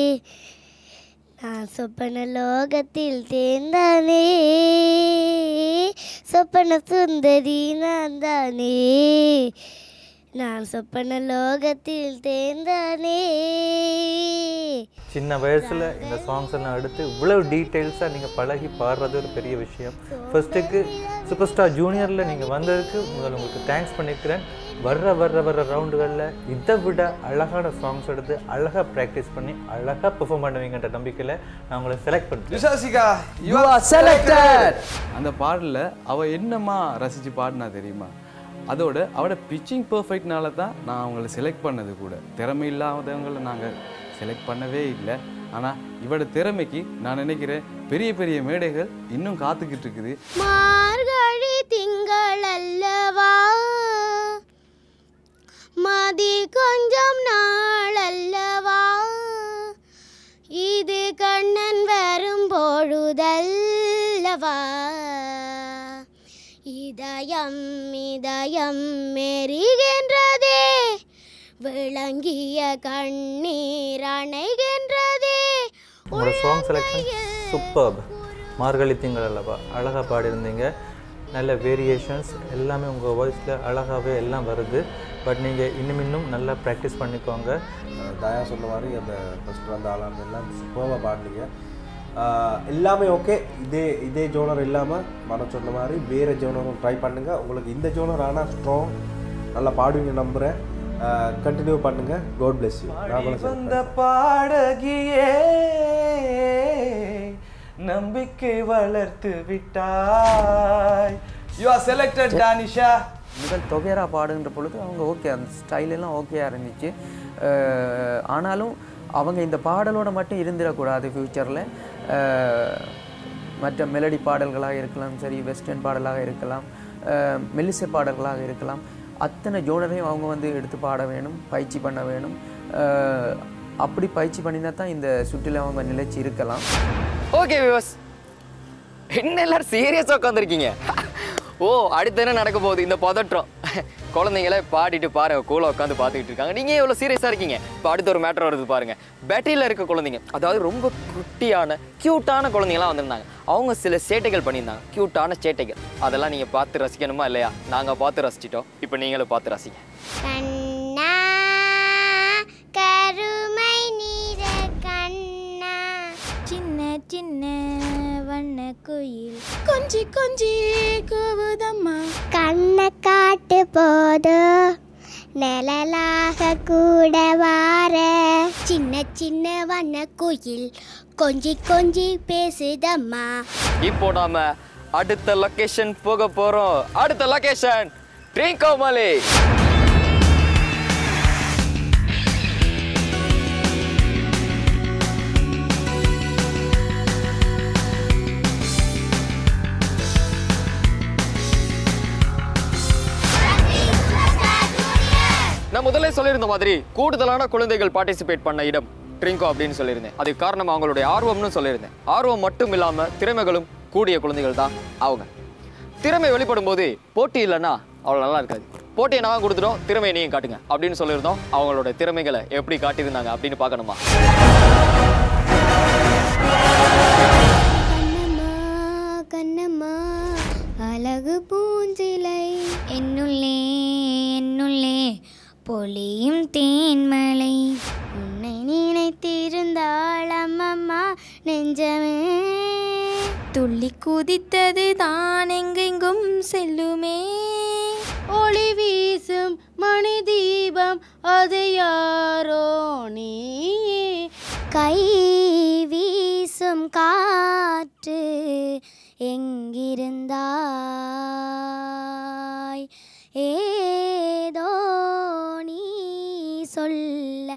நான் சொப்பன லோகத்தில் தேர்ந்தானே சொப்பன சுந்தரி நான் தானே நான் சொப்பன லோகத்தில் தேர்ந்தானே சின்ன வயசுல இந்த சாங்ஸ் எல்லாம் எடுத்து இவ்வளவு டீட்டெயில்ஸாக நீங்க பழகி பாடுறது ஒரு பெரிய விஷயம் ஃபர்ஸ்ட்டுக்கு சூப்பர் ஸ்டார் ஜூனியரில் நீங்கள் வந்ததுக்கு முதல்ல உங்களுக்கு தேங்க்ஸ் பண்ணிக்கிறேன் வர்ற வர்ற வர்ற ரவுண்டுகளில் இதை விட அழகான சாங்ஸ் எடுத்து அழகாக ப்ராக்டிஸ் பண்ணி அழகாக பெர்ஃபார்ம் பண்ணுவீங்கன்ற நம்பிக்கையில் நான் உங்களை செலக்ட் பண்ணுறேன் விசாசிகா You are selected. அந்த பாடலில் அவ என்னமா ரசித்து பாடினா தெரியுமா அதோட அவட பிச்சிங் பர்ஃபெக்ட்னால தான் நான் அவங்கள செலக்ட் பண்ணது கூட திறமை இல்லாதவங்களை நாங்கள் செலக்ட் பண்ணவே இல்லை ஆனால் இவட திறமைக்கு நான் நினைக்கிறேன் பெரிய பெரிய மேடைகள் இன்னும் காத்துக்கிட்டு இருக்குது மார்கழி திங்கள் அல்லவா மதி கொஞ்சம் நாள் அல்லவா இது கண்ணன் வரும் பொழுதல்லவா இதயம் இதயம் மெரிகின்றதே விளங்கிய கண்ணீர் அணைகின்றதே உங்களோட சாங் செலெக்ஷன் சூப்பர்ப் மார்கழி திங்கள் அல்லவா அழகாக பாடியிருந்தீங்க நல்ல வேரியேஷன்ஸ் எல்லாமே உங்கள் வாய்ஸில் அழகாகவே எல்லாம் வருது பட் நீங்கள் இன்னும் இன்னும் நல்லா ப்ராக்டிஸ் பண்ணிக்கோங்க தயா சொன்ன மாதிரி அந்த ஃபஸ்ட் வந்த ஆளான எல்லாம் சூப்பராக பாடினீங்க ஆஹ் எல்லாமே ஓகே இதே இதே ஜோனர் இல்லாமல் மன சொன்ன மாதிரி வேறு ஜோனரும் ட்ரை பண்ணுங்க உங்களுக்கு இந்த ஜோனர் ஆனால் ஸ்ட்ராங் நல்லா பாடுவீங்க நம்புகிறேன் கண்டினியூ பண்ணுங்க காட் bless யூ நான் கூட select வந்த பாடகியே நம்பிக்கை வளர்த்து விட்டாய் யூ ஆர் செலக்டட் டானிஷா முதல் தொகையரா பாடுகின்ற பொழுது அவங்க ஓகே அந்த ஸ்டைல் எல்லாம் ஓகேயா இருந்துச்சு அஹ் ஆனாலும் அவங்க இந்த பாடலோட மட்டும் இருந்துடக்கூடாது ஃப்யூச்சரில் மற்ற மெலடி பாடல்களாக இருக்கலாம் சரி வெஸ்டர்ன் பாடலாக இருக்கலாம் அஹ் மெல்லிசை பாடல்களாக இருக்கலாம் அத்தனை ஜோனரையும் அவங்க வந்து எடுத்து பாட வேணும் பயிற்சி பண்ண வேணும் அஹ் அப்படி பயிற்சி பண்ணினா தான் இந்த சுற்றில் அவங்க நிலைச்சு இருக்கலாம் ஓகே விவஸ் என்ன எல்லாரும் சீரியஸாக உட்காந்துருக்கீங்க ஓ அடுத்து என்ன நடக்க போகுது இந்த பதற்றம் குழந்தைங்களே பாடிட்டு பாருங்க கூல உட்காந்து பார்த்துக்கிட்டு இருக்காங்க நீங்கள் எவ்வளோ சீரியஸாக இருக்கீங்க இப்போ அடுத்த ஒரு மேட்டர் வருது பாருங்க பேட்டரியில் இருக்க குழந்தைங்க அதாவது ரொம்ப குட்டியான க்யூட்டான குழந்தைங்களாம் வந்திருந்தாங்க அவங்க சில சேட்டைகள் பண்ணியிருந்தாங்க க்யூட்டான சேட்டைகள் அதெல்லாம் நீங்கள் பார்த்து ரசிக்கணுமா இல்லையா நாங்கள் பார்த்து ரசிச்சிட்டோம் இப்போ நீங்களும் பார்த்து ரசிங்க கண்ணா கருமை நீர கண்ணா சின்ன சின்ன வண்ண குயில் கொஞ்சி கொஞ்சி கூவுதம்மா கண்ணை காட்டு போது நிழலாக கூட வார சின்ன சின்ன வண்ண குயில் கொஞ்சி கொஞ்சி பேசுதம்மா இப்போ நாம அடுத்த லொகேஷன் போக போறோம் அடுத்த லொகேஷன் ட்ரீகோமலை நான் முதல்ல சொல்லியிருந்த மாதிரி கூடுதலான குழந்தைகள் பார்ட்டிசிபேட் பண்ண இடம் ட்ரிங்கோ அப்படின்னு சொல்லியிருந்தேன் அதுக்கு காரணம் அவங்களுடைய ஆர்வம்னு சொல்லியிருந்தேன் ஆர்வம் மட்டும் இல்லாம திறமைகளும் கூடிய குழந்தைகள் தான் அவங்க திறமை வெளிப்படும் போது போட்டி இல்லைன்னா அவ்வளோ நல்லா இருக்காது போட்டியை நான் கொடுத்துட்டோம் திறமையை நீங்க காட்டுங்க அப்படின்னு சொல்லியிருந்தோம் அவங்களோட திறமைகளை எப்படி காட்டியிருந்தாங்க அப்படின்னு பார்க்கணுமா கண்ணம்மா கண்ணம்மா அழகு பூஞ்சிலை என்னுள்ளே என்னுள்ளே பொழியும் தேன்மலை உன்னை நினைத்திருந்தாள் அம்மம்மா நெஞ்சமே துள்ளி குதித்தது தான் எங்கெங்கும் செல்லுமே ஒளி வீசும் மணி தீபம் அது யாரோ நீ கை வீசும் காற்று எங்கிருந்தாய் ஏதோ நீ சொல்ல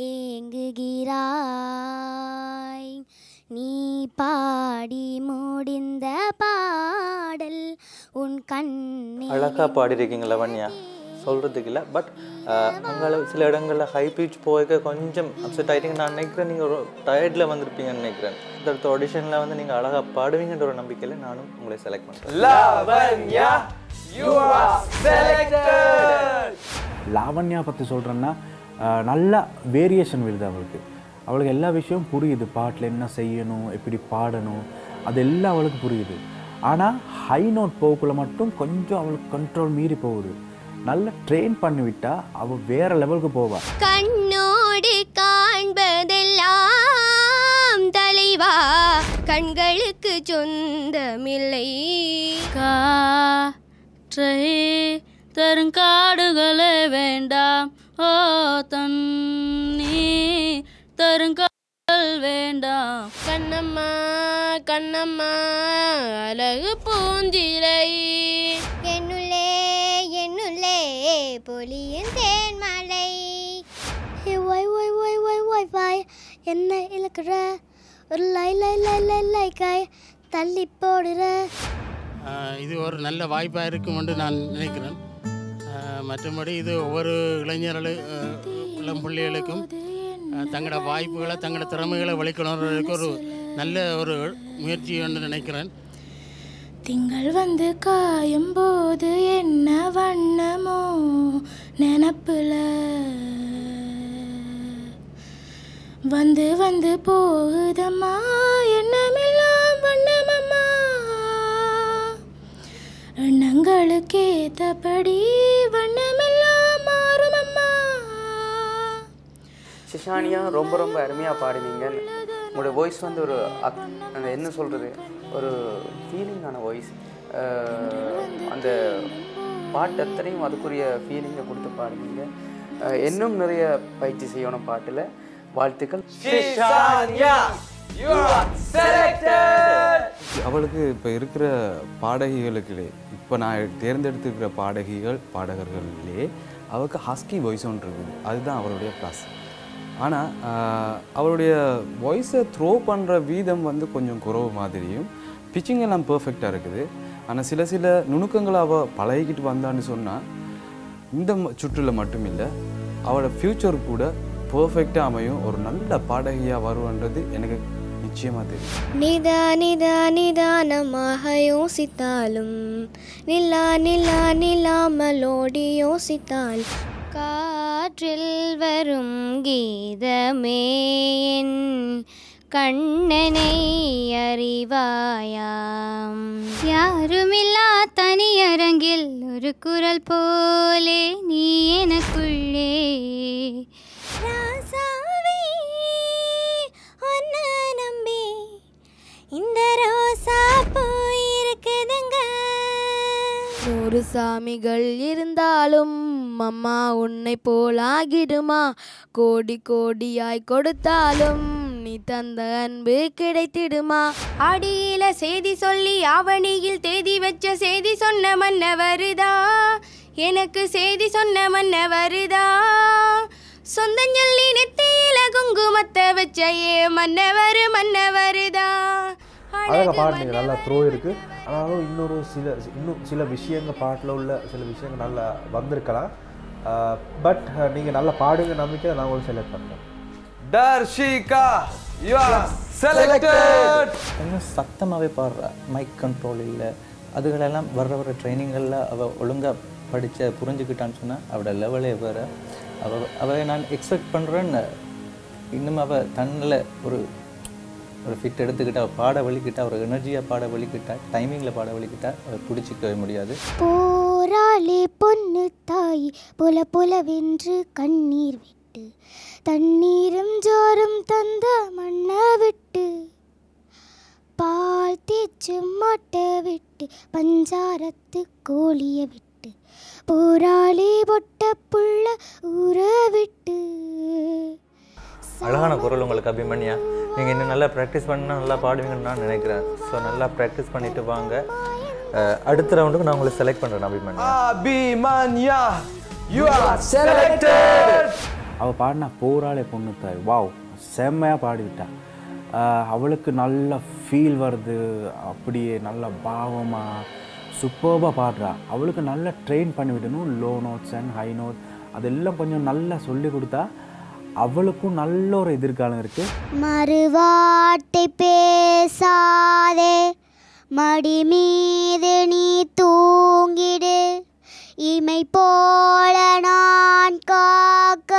ஏங்குகிறாய் நீ பாடி முடிந்த பாடல் உன் கண்ணே அழகாக பாடிருக்கீங்க லவண்யா சொல்கிறதுக்கு இல்லை பட் அங்கே சில இடங்களில் ஹை பீச் போய்க்க கொஞ்சம் அப்செட் ஆகிட்டீங்க நான் நினைக்கிறேன் நீங்கள் ஒரு டயர்டில் வந்திருப்பீங்கன்னு நினைக்கிறேன் அடுத்த ஆடிஷனில் வந்து நீங்கள் அழகாக பாடுவீங்கன்ற ஒரு நம்பிக்கையில் நானும் உங்களை செலக்ட் பண்ணுறேன் Lavanya you are selected Lavanya பற்றி சொல்கிறேன்னா நல்ல வேரியேஷன் வருது அவளுக்கு அவளுக்கு எல்லா விஷயமும் புரியுது பாட்டில் என்ன செய்யணும் எப்படி பாடணும் அது எல்லாம் அவளுக்கு புரியுது ஆனால் ஹை நோட் போகக்குள்ள மட்டும் கொஞ்சம் அவளுக்கு கண்ட்ரோல் மீறி போகுது நல்லா ட்ரெயின் பண்ணி விட்டா அவள் வேற லெவலுக்கு போவா கண்ணோடு காண்பதெல்லாம் தலைவா கண்களுக்கு சொந்தமில்லை காற்றை தருங்காடுகளே வேண்டாம் ஓ தண்ணி தருங்கால் வேண்டாம் கண்ணம்மா கண்ணம்மா அழகு பூஞ்சிலை என்னுள்ளே என்னுள்ளே பொலியின் தேன்மலை ஒய் ஒய் ஒய் ஒய் ஒய் வாய் என்ன இழுக்கிற ஒரு லை லை லை லை லை காய் தள்ளி போடுற ஆஹ் இது ஒரு நல்ல வாய்ப்பாக இருக்கும் என்று நான் நினைக்கிறேன் ஆஹ் மற்றபடி இது ஒவ்வொரு இளைஞர்களு ஆஹ் இளம் பிள்ளைகளுக்கும் ஆஹ் தங்களோட வாய்ப்புகளை தங்களோட திறமைகளை வெளிக்கொணர்வதற்கு ஒரு நல்ல ஒரு முயற்சி என்று நினைக்கிறேன் திங்கள் வந்து காயும் போது என்ன வண்ணமோ நினப்புல வந்து வந்து போகுதம்மா எண்ணமெல்லாம் வண்ணமம்மா எண்ணங்களுக்கு ஏத்தபடி வண்ணமெல்லாம் மாறுமம்மா ஷிஷானியா ரொம்ப ரொம்ப அருமையாக பாடுவீங்க உங்களோட வாய்ஸ் வந்து ஒரு அக் அந்த என்ன சொல்கிறது ஒரு ஃபீலிங்கான வாய்ஸ் அந்த பாட்டு அத்தனையும் அதுக்குரிய ஃபீலிங்கை கொடுத்து பாடுவீங்க அஹ், இன்னும் நிறைய பயிற்சி செய்யணும் பாட்டில் வாழ்த்துக்கள் அவளுக்கு இப்போ இருக்கிற பாடகிகளுக்கு இப்போ நான் தேர்ந்தெடுத்திருக்கிற பாடகிகள் பாடகர்கள்லே அவளுக்கு ஹஸ்கி வாய்ஸ் ஒன்று இருக்குது அதுதான் அவளுடைய ப்ளஸ் ஆனால் அவளுடைய வாய்ஸை த்ரோ பண்ணுற வீதம் வந்து கொஞ்சம் குறவு மாதிரியும் பிச்சிங் எல்லாம் பர்ஃபெக்டாக இருக்குது ஆனால் சில சில நுணுக்கங்களை அவள் பழகிக்கிட்டு வந்தான்னு சொன்னால் இந்த ம- சுற்றுல மட்டும் இல்லை அவளோட ஃப்யூச்சர் கூட பர்ஃபெக்டாக அமையும் ஒரு நல்ல பாடகியாக வருவன்றது எனக்கு நிச்சயமாக தெரியும் நிதா நிதா நிதானமாக யோசித்தாலும் நிலா நிலா நிலாமலோடி யோசித்தால் காற்றில் வரும் கீதமே என் கண்ணனை அறிவாயாம் யாருமில்லா தனியரங்கில் ஒரு குரல் போலே நீ எனக்குள்ளே ராசாவே உன்னை நம்பி இந்த ரோசா பூ இருக்குதுங்க நூறு சாமிகள் இருந்தாலும் அம்மா உன்னை போல் ஆகிடுமா கோடி கோடியாய் கொடுத்தாலும் நீ தந்த அன்பு கிடைத்திடுமா அடியில செய்தி சொல்லி ஆவணியில் தேதி வச்ச செய்தி சொன்ன மன்ன வருதா எனக்கு செய்தி சொன்ன மன்ன வருதா சொந்தஞ்சொல்லி நெத்தியில குங்குமத்தை வச்ச ஏ மன்னவர் மன்னவருதா அழகாக பாடுனீங்க நல்லா த்ரோ இருக்குது ஆனாலும் இன்னொரு சில இன்னும் சில விஷயங்கள் பாட்டில் உள்ள சில விஷயங்கள் நல்லா வந்திருக்கலாம் பட் நீங்கள் நல்லா பாடுங்க நம்பிக்கை நான் உங்களுக்கு செலக்ட் பண்ணுறேன் தர்ஷிகா யூ ஆர் செலக்டட் கொஞ்சம் சத்தமாகவே பாடுறா மைக் கண்ட்ரோல் இல்லை அதுகளெல்லாம் வர்ற வர ட்ரைனிங்களில் அவள் ஒழுங்காக படித்த புரிஞ்சுக்கிட்டான்னு சொன்னால் அவளோட லெவலே வேறு அவள் அவளை நான் எக்ஸ்பெக்ட் பண்ணுறேன்னு இன்னும் அவள் தன்னில் ஒரு ஒரு ஃபிட் எடுத்துக்கிட்டா அவள் பாட வலிக்கிட்டா ஒரு எனர்ஜியாக பாட வலிக்கிட்டா டைமிங்கில் பாட வலிக்கிட்டா அவள் பிடிச்சிக்கவே முடியாது போராளி பொண்ணு தாய் புல புலவென்று கண்ணீர் விட்டு தண்ணீரும் ஜோரும் தந்த மண்ணை விட்டு பால் தேய்ச்சு மாட்டை விட்டு பஞ்சாரத்து கோழிய விட்டு போராளி பொட்ட புள்ள ஊற விட்டு அழகான குரல் உங்களுக்கு அபிமன்யா நீங்கள் இன்னும் நல்லா ப்ராக்டிஸ் பண்ணால் நல்லா பாடுவீங்கன்னு நான் நினைக்கிறேன் ஸோ நல்லா ப்ராக்டிஸ் பண்ணிட்டு வாங்க அஹ், அடுத்த ரவுண்டுக்கு நான் உங்களை செலக்ட் பண்ணுறேன் Abhimanya Abhimanya you are selected அவள் பாடினா போராளே பொண்ணு தாய் வாவ் செம்மையாக பாடிவிட்டா ஆஹ் அவளுக்கு நல்ல ஃபீல் வருது அப்படியே நல்ல பாவமாக சூப்பர்பாக பாடுறா அவளுக்கு நல்லா ட்ரெயின் பண்ணி விடணும் low notes and high note அதெல்லாம் கொஞ்சம் நல்லா சொல்லி கொடுத்தா அவளுக்கும் நல்ல ஒரு எதிர்காலம் இருக்குது மறுவார்த்தை பேசாதே மடி மீது நீ தூங்கிடு இமை போல நான் காக்க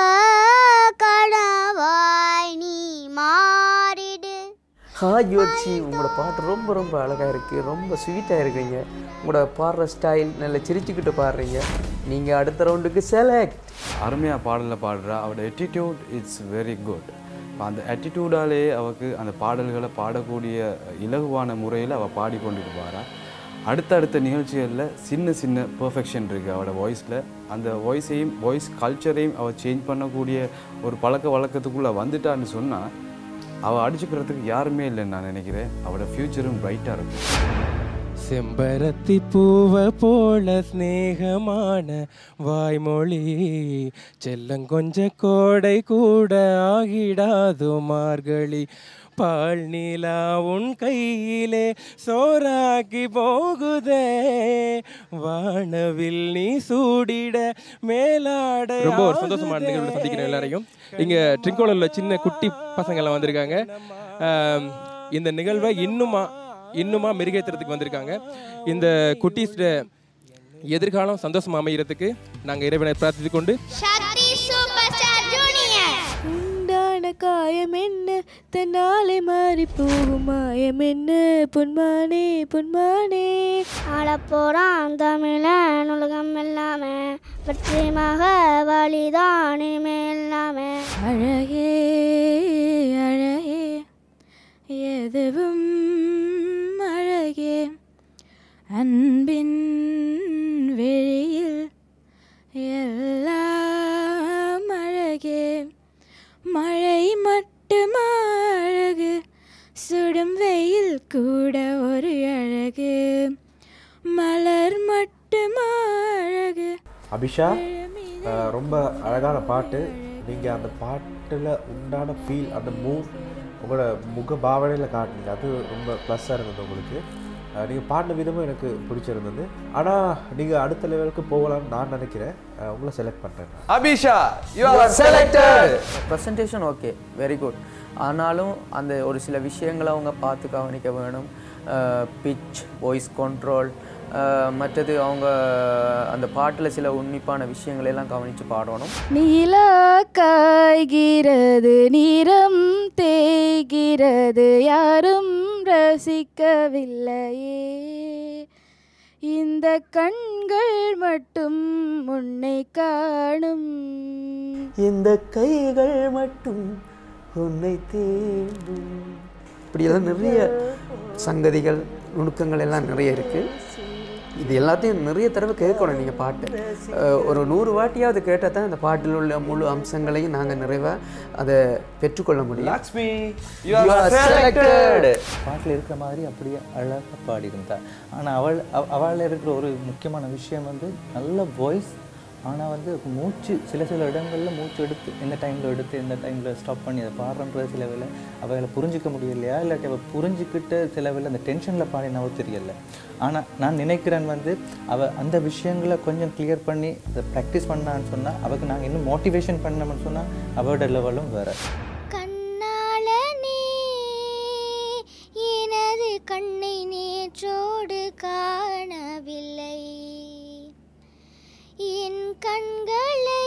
கனவாய் நீ மாறிடு ஹாய் யோச்சி உங்களோட பாட்டு ரொம்ப ரொம்ப அழகாக இருக்குது ரொம்ப ஸ்வீட்டாக இருக்கீங்க உங்களோட பாடுற ஸ்டைல் நல்லா சிரிச்சுக்கிட்டு பாடுறீங்க நீங்கள் அடுத்த ரவுண்டுக்கு செலக்ட் அருமையாக பாடலில் பாடுறா அவட attitude இட்ஸ் வெரி குட் அந்த attitude-ஆலே அவக்கு அந்த பாடல்களை பாடக்கூடிய இலகுவான முறையில் அவள் பாடிக்கொண்டுட்டு பாரா அடுத்தடுத்த நிகழ்ச்சிகளில் சின்ன சின்ன பெர்ஃபெக்ஷன் இருக்குது அவளோட வாய்ஸில் அந்த வாய்ஸையும் வாய்ஸ் கல்ச்சரையும் அவள் சேஞ்ச் பண்ணக்கூடிய ஒரு பழக்க வழக்கத்துக்குள்ளே வந்துட்டான்னு சொன்னால் அவள் அடிச்சுக்கிறதுக்கு யாருமே இல்லைன்னு நான் நினைக்கிறேன் அவளோட ஃப்யூச்சரும் பிரைட்டாக இருக்கும் செம்பருத்தி பூவ போல ஸ்நேகமான வாய்மொழி செல்லங்கொஞ்ச கோடை கூட ஆகிடாது மார்கழி பால் நிலா உன் கையிலே சோறாக்கி போகுதே வானவில் நீ சூடிட மேலாடை ரொம்ப ஒரு சந்தோஷமான நிகழ்வு சந்திக்கிறேன் எல்லாரையும் இங்கே ட்ரிங்கோலில் உள்ள சின்ன குட்டி பசங்கள்லாம் வந்திருக்காங்க ஆம், இந்த நிகழ்வை இன்னுமா இன்னுமா மெருகேற்றுறதுக்கு வந்திருக்காங்க இந்த குட்டீஸ்ட எதிர்காலம் சந்தோஷமா அமைகிறதுக்கு நாங்கள் இறைவனை பிரார்த்தித்து கொண்டு சக்தி சூப்பர் ஸ்டார் ஜூனியர் உண்டான காயம் என்ன தன்னாலே மாறி போகும் மாயம் என்ன பொன்மானே பொன்மானே ஆளப்போறான் தமிழன் உலகம் எல்லாமே வெற்றி மக வழிதான் இனிமேல்லாமே அழகே அழகே எதுவும் அழகே அன்பின் வெளியில் எல்லாம் அழகே மழை மட்டுமா அழகு சுடும் வெயில் கூட ஒரு அழகு மலர் மட்டுமா அழகு அபிஷா அஹ், ரொம்ப அழகான பாட்டு நீங்கள் அந்த பாட்டில் உண்டான ஃபீல் அந்த மூவ் உங்களோட முக பாவனையில் காட்டுனீங்க அது ரொம்ப ப்ளஸ்ஸாக இருந்தது உங்களுக்கு நீங்கள் பாடின விதமும் எனக்கு பிடிச்சிருந்தது ஆனால் நீங்கள் அடுத்த லெவலுக்கு போகலாம்னு நான் நினைக்கிறேன் அஹ், உங்களை செலக்ட் பண்ணுறேன் Abisha you are selected presentation okay very good ஆனாலும் அந்த ஒரு சில விஷயங்களை அவங்க பார்த்து கவனிக்க வேணும் பிச் வாய்ஸ் கண்ட்ரோல் மற்றது அவங்க அந்த பாட்டில் சில உன்னிப்பான விஷயங்களை எல்லாம் கவனித்து பாடணும் நீலா காய்கிறது நீரம் தேய்கிறது யாரும் ரசிக்கவில்லையே இந்த கண்கள் மட்டும் உன்னை காணும் இந்த கைகள் மட்டும் உன்னை தேடும் இப்படியெல்லாம் நிறைய சங்கதிகள் நுணுக்கங்கள் எல்லாம் நிறைய இருக்குது இது எல்லாத்தையும் நிறைய தடவை கேட்கணும் நீங்கள் பாட்டு அஹ் ஒரு நூறு வாட்டியாவது கேட்டால் தான் இந்த பாட்டில் உள்ள முழு அம்சங்களையும் நாங்கள் நிறைவாக அதை பெற்றுக்கொள்ள முடியும் லக்ஷ்மி You are selected. பாட்டில் இருக்கிற மாதிரி அப்படியே அழகாக பாடியிருந்தா ஆனால் அவள் அவ- அவள் இருக்கிற ஒரு முக்கியமான விஷயம் வந்து நல்ல வாய்ஸ் ஆனால் வந்து மூச்சு சில சில இடங்களில் மூச்சு எடுத்து எந்த டைமில் எடுத்து எந்த டைமில் ஸ்டாப் பண்ணி அதை பாடுறன்றது சில வேலை அவளை புரிஞ்சிக்க முடியலையா இல்லாட்டி அவள் புரிஞ்சுக்கிட்டு சில வேலை அந்த டென்ஷனில் பாடினாவோ தெரியல ஆனால் நான் நினைக்கிறேன் வந்து அவள் அந்த விஷயங்களை கொஞ்சம் கிளியர் பண்ணி அதை ப்ராக்டிஸ் பண்ணான்னு சொன்னால் அவளுக்கு நாங்கள் இன்னும் மோட்டிவேஷன் பண்ணோம்னு சொன்னால் அவளோட லெவலும் வேறு கண்ணாளனே எனது கண்ணை நேற்றோடு காணவில்லை என் கண்களை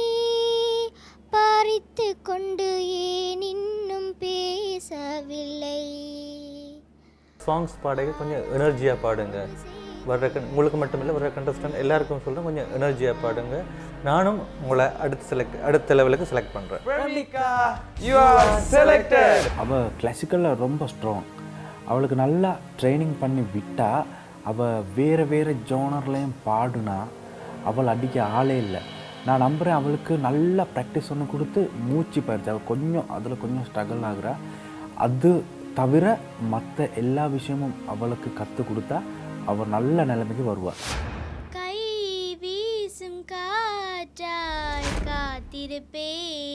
பறித்து கொண்டு ஏன் இன்னும் பேசவில்லை சாங்ஸ் பாடக கொஞ்சம் எனர்ஜியாக பாடுங்க வர்ற கண் உங்களுக்கு மட்டும் இல்லை வர்ற கண்டஸ்டன்ட் எல்லாருக்கும் சொல்கிறேன் கொஞ்சம் எனர்ஜியாக பாடுங்க நானும் உங்களை அடுத்த செலக்ட் அடுத்த லெவலுக்கு செலக்ட் பண்ணுறேன் யூ ஆர் செலக்டட் அவள் கிளாசிக்கலில் ரொம்ப ஸ்ட்ராங் அவளுக்கு நல்லா ட்ரைனிங் பண்ணி விட்டா அவள் வேறு வேறு ஜோனர்லேயும் பாடுனா அவள் அடிக்க ஆளே இல்லை நான் நம்புகிறேன் அவளுக்கு நல்லா ப்ராக்டிஸ் ஒன்று கொடுத்து மூச்சு பயிற்சி அவள் கொஞ்சம் அதில் கொஞ்சம் ஸ்ட்ரகிள் ஆகுறா அது தவிர மற்ற எல்லா விஷயமும் அவளுக்கு கற்றுக் கொடுத்தா அவள் நல்ல நிலைமைக்கு வருவாள் கை வீசும் காற்றாய் காத்திருப்பேன்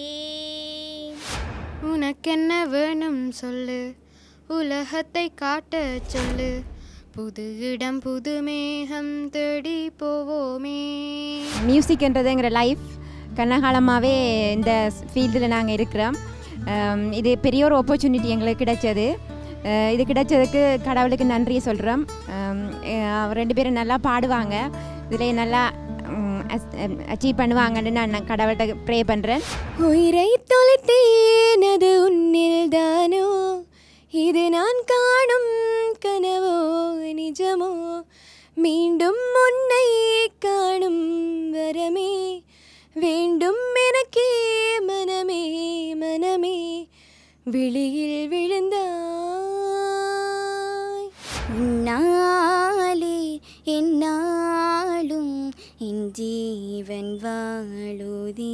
உனக்கென்ன வேணும் சொல்லு உலகத்தை காட்ட சொல்லு புது இடம் புது மேகம் தேடி போவோமே மியூசிக்ன்றது எங்கிற லைஃப் கனகாலமாகவே இந்த ஃபீல்டில் நாங்கள் இருக்கிறோம் அம், இது பெரிய ஒரு ஆப்பர்ச்சுனிட்டி எங்களுக்கு கிடைச்சது அஹ், இது கிடைச்சதுக்கு கடவுளுக்கு நன்றியை சொல்கிறோம் ரெண்டு பேரும் நல்லா பாடுவாங்க இதில் நல்லா அச்சீவ் பண்ணுவாங்கன்னு நான் கடவுள்கிட்ட ப்ரே பண்ணுறேன் உயிரை தொலைத்தேன் அது உன்னில் தானோ இது நான் காணும் கனவோ நிஜமோ மீண்டும் உன்னை காணும் விழியில் விழுந்தாய் உன்னாலே என்னாலும் என் ஜீவன் வாழுதே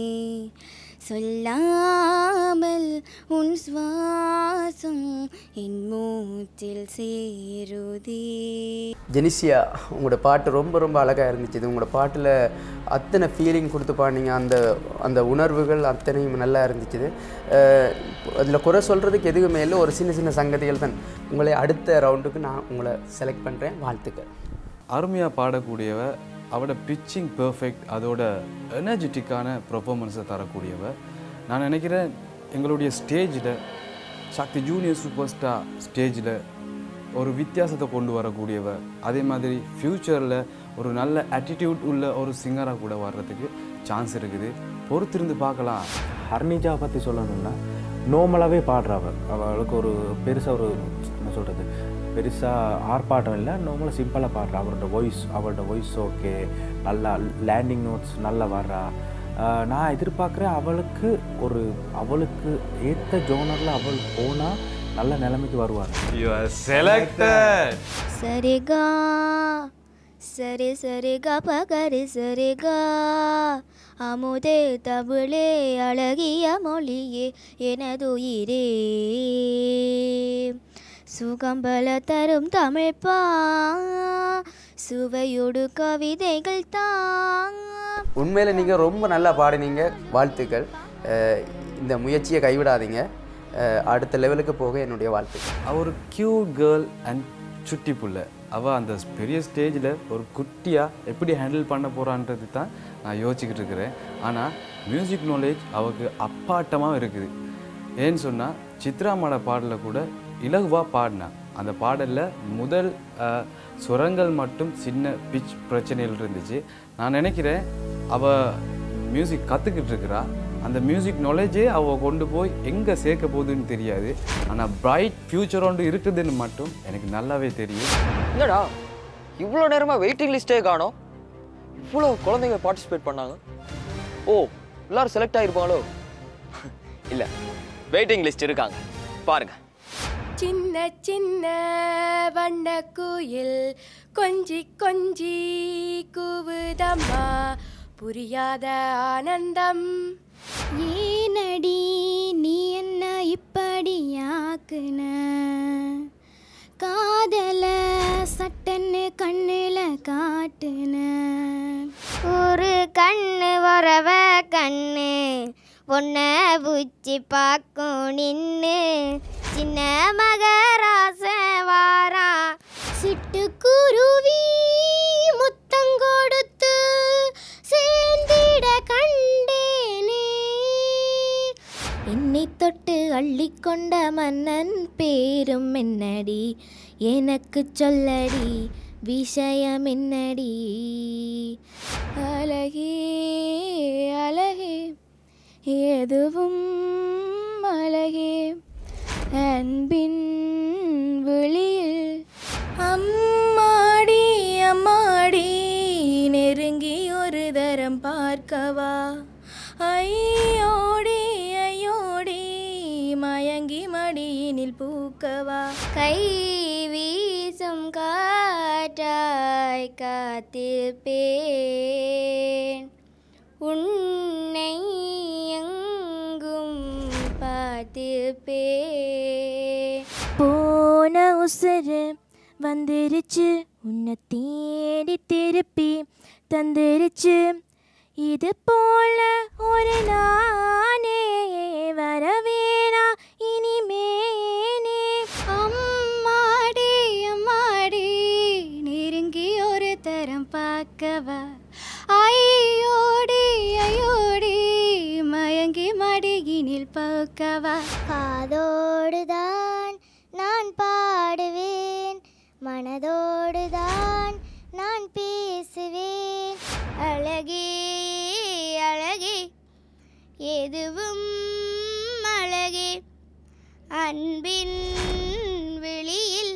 சொல்லாமல் உன் சுவாசம் என் மூச்சில் சேருதே ஜெனிசியா உங்களோட பாட்டு ரொம்ப ரொம்ப அழகாக இருந்துச்சு இது உங்களோட பாட்டில் அத்தனை ஃபீலிங் கொடுத்து பாடினீங்க அந்த அந்த உணர்வுகள் அத்தனையும் நல்லா இருந்துச்சு அதில் குறை சொல்கிறதுக்கு எதுவுமே இல்லை ஒரு சின்ன சின்ன சங்கதிகள் தான் உங்களை அடுத்த ரவுண்டுக்கு நான் உங்களை செலக்ட் பண்ணுறேன் வாழ்த்துக்கள் அருமையாக பாடக்கூடியவ அவட பிச்சிங் பெர்ஃபெக்ட் அதோட எனர்ஜெட்டிக்கான பெர்ஃபார்மன்ஸை தரக்கூடியவ நான் நினைக்கிறேன் எங்களுடைய ஸ்டேஜில் சக்தி ஜூனியர் சூப்பர் ஸ்டார் ஸ்டேஜில் ஒரு வித்தியாசத்தை கொண்டு வரக்கூடியவ அதே மாதிரி ஃப்யூச்சரில் ஒரு நல்ல ஆட்டிடியூட் உள்ள ஒரு சிங்கராக கூட வர்றதுக்கு சான்ஸ் இருக்குது பொறுத்திருந்து பார்க்கலாம் ஹர்னிஜாவை பற்றி சொல்லணும்னா நார்மலாகவே பாடுறவ அவளுக்கு ஒரு பெருசாக ஒரு என்ன சொல்கிறது பெருசாக ஆர்ப்பாட்டம் இல்லை நார்மலாக சிம்பிளாக பாடுறா அவரோட வாய்ஸ் அவரோட வாய்ஸ் ஓகே நல்லா லேண்டிங் நோட்ஸ் நல்லா வர்றா ஆஹ் நான் எதிர்பார்க்குறேன் அவளுக்கு ஒரு அவளுக்கு ஏற்ற ஜோனரில் அவள் போனால் நல்ல நிலைமைக்கு வருவார் யூ ஆர் செலக்டட் சரிகா சரி சரிகா பகரி சரிகா அமுதே தமிழே அழகிய மொழியே எனதுயிரே சுகம்பல தரும் தமிழ்ப்பா சுவையோடு கவிதைகள் தான் உண்மையில் நீங்கள் ரொம்ப நல்லா பாடினீங்க வாழ்த்துக்கள் அஹ் இந்த முயற்சியை கைவிடாதீங்க அஹ் அடுத்த லெவலுக்கு போக என்னுடைய வாழ்த்துக்கள் அவ ஒரு கியூட் கேர்ள் அண்ட் சுட்டி புள்ள அவள் அந்த பெரிய ஸ்டேஜில் ஒரு குட்டியாக எப்படி ஹேண்டில் பண்ண போகிறான்றது தான் நான் யோசிச்சுக்கிட்டு இருக்கிறேன் ஆனால் மியூசிக் நாலேஜ் அவளுக்கு அப்பாட்டமாக இருக்குது ஏன்னு சொன்னால் சித்ராமாட பாடலில் கூட இலகுவாக பாடினா அந்த பாடலில் முதல் அஹ், சுரங்கள் மட்டும் சின்ன பிச் பிரச்சனைகள் இருந்துச்சு நான் நினைக்கிறேன் அவள் மியூசிக் கற்றுக்கிட்டு இருக்கிறா அந்த மியூசிக் நாலேஜே அவள் கொண்டு போய் எங்கே சேர்க்க போகுதுன்னு தெரியாது ஆனால் பிரைட் ஃப்யூச்சர் ஒன்று இருக்குதுன்னு மட்டும் எனக்கு நல்லாவே தெரியும் என்னடா இவ்வளோ நேரமாக வெயிட்டிங் லிஸ்ட்டே காணோம் இவ்வளோ குழந்தைங்க பார்ட்டிசிபேட் பண்ணாங்க ஓ எல்லாரும் செலக்ட் ஆகிருப்பாங்களோ இல்லை வெயிட்டிங் லிஸ்ட் இருக்காங்க பாருங்க சின்ன சின்ன வண்ண குயில் கொஞ்சி கொஞ்சி கூவுதம்மா புரியாத ஆனந்தம் ஏனடி நீ என்ன இப்படியாக்குன காதல சட்டன்னு கண்ணுல காட்டுன ஒரு கண்ணு வரவ கண்ணு உன்னை புச்சி பார்க்கும் நின்னு சின்ன மகராச வாரா சிட்டுக்குருவி முத்தம் கொடுத்து சேர்ந்திட கண்டேனே என்னை தொட்டு அள்ளிக்கொண்ட மன்னன் பேரும் என்னடி எனக்கு சொல்லடி விஷயம் என்னடி அழகே அழகே எதுவும் அழகே அன்பின் வெளியில் அம்மாடி அம்மாடி நெருங்கி ஒரு தரம் பார்க்கவா ஐயோடி ஐயோடி மயங்கி மடியினில் பூக்கவா கை வீசும் காற்றாய் காத்திருப்பேன் உன்னை எங்கும் பார்த்திருப்பேன் போன உசுறு வந்துருச்சு உன்னை தேடி திருப்பி தந்துருச்சு இது போல ஒரு நானே வரவேணா இனிமேனே அம்மாடி அம்மாடி நெருங்கி ஒரு தரம் பார்க்கவா ஐயோடி ஐயோடி மயங்கி மடியினில் பார்க்கவா காதோடுதான் நான் பாடுவேன் மனதோடுதான் நான் பேசுவேன் அழகே அழகே எதுவும் அழகே அன்பின் வெளியில்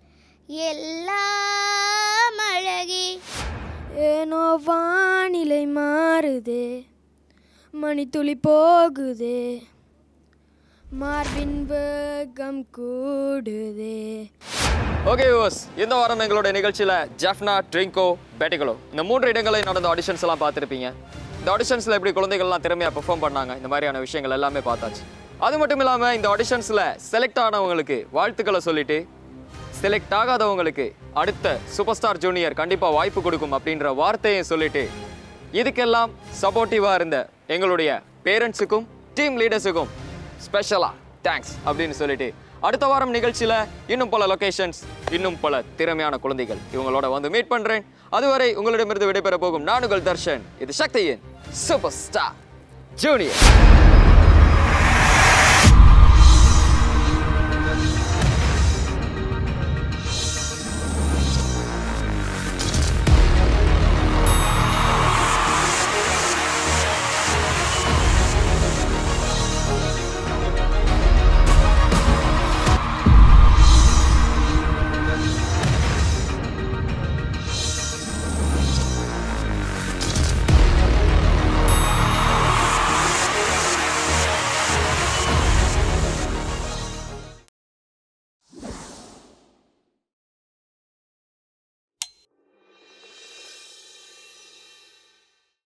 எல்லாம் அழகே ஏனோ வானிலை மாறுது மணித்துளி போகுது மார்பின் வேகம் கூடுதே ஓகே யூஸ் இந்த வாரம் எங்களோட நிகழ்ச்சியில ஜெஃப்னா ட்ரிங்கோ பேட்டிகளோ இந்த மூன்று இடங்களில் நடந்த ஆடிஷன்ஸ் எல்லாம் பார்த்துருப்பீங்க இந்த ஆடிஷன்ஸ்ல எப்படி குழந்தைகள்லாம் திறமையா பெர்ஃபார்ம் பண்ணாங்க இந்த மாதிரியான விஷயங்கள் எல்லாமே பார்த்தாச்சு அது மட்டும் இல்லாம இந்த ஆடிஷன்ஸ்ல செலக்ட் ஆனவங்களுக்கு வாழ்த்துக்களை சொல்லிட்டு செலக்ட் ஆகாதவங்களுக்கு அடுத்த சூப்பர் ஸ்டார் ஜூனியர் கண்டிப்பா வாய்ப்பு கொடுக்கும் அப்படின்ற வார்த்தையை சொல்லிட்டு இதுக்கெல்லாம் சப்போர்ட்டிவா இருந்த எங்களுடைய பேரண்ட்ஸுக்கும் டீம் லீடர்ஸுக்கும் ஸ்பெஷலா தேங்க்ஸ் அப்படின்னு சொல்லிட்டு அடுத்த வாரம் நிகழ்ச்சியில இன்னும் பல லொகேஷன்ஸ் இன்னும் பல திறமையான குழந்தைகள் இவங்களோட வந்து மீட் பண்றேன் அதுவரை உங்களிடமிருந்து விடைபெற போகும் நானுகள் தர்ஷன் இது சக்தியின் சூப்பர் ஸ்டார் ஜூனியர்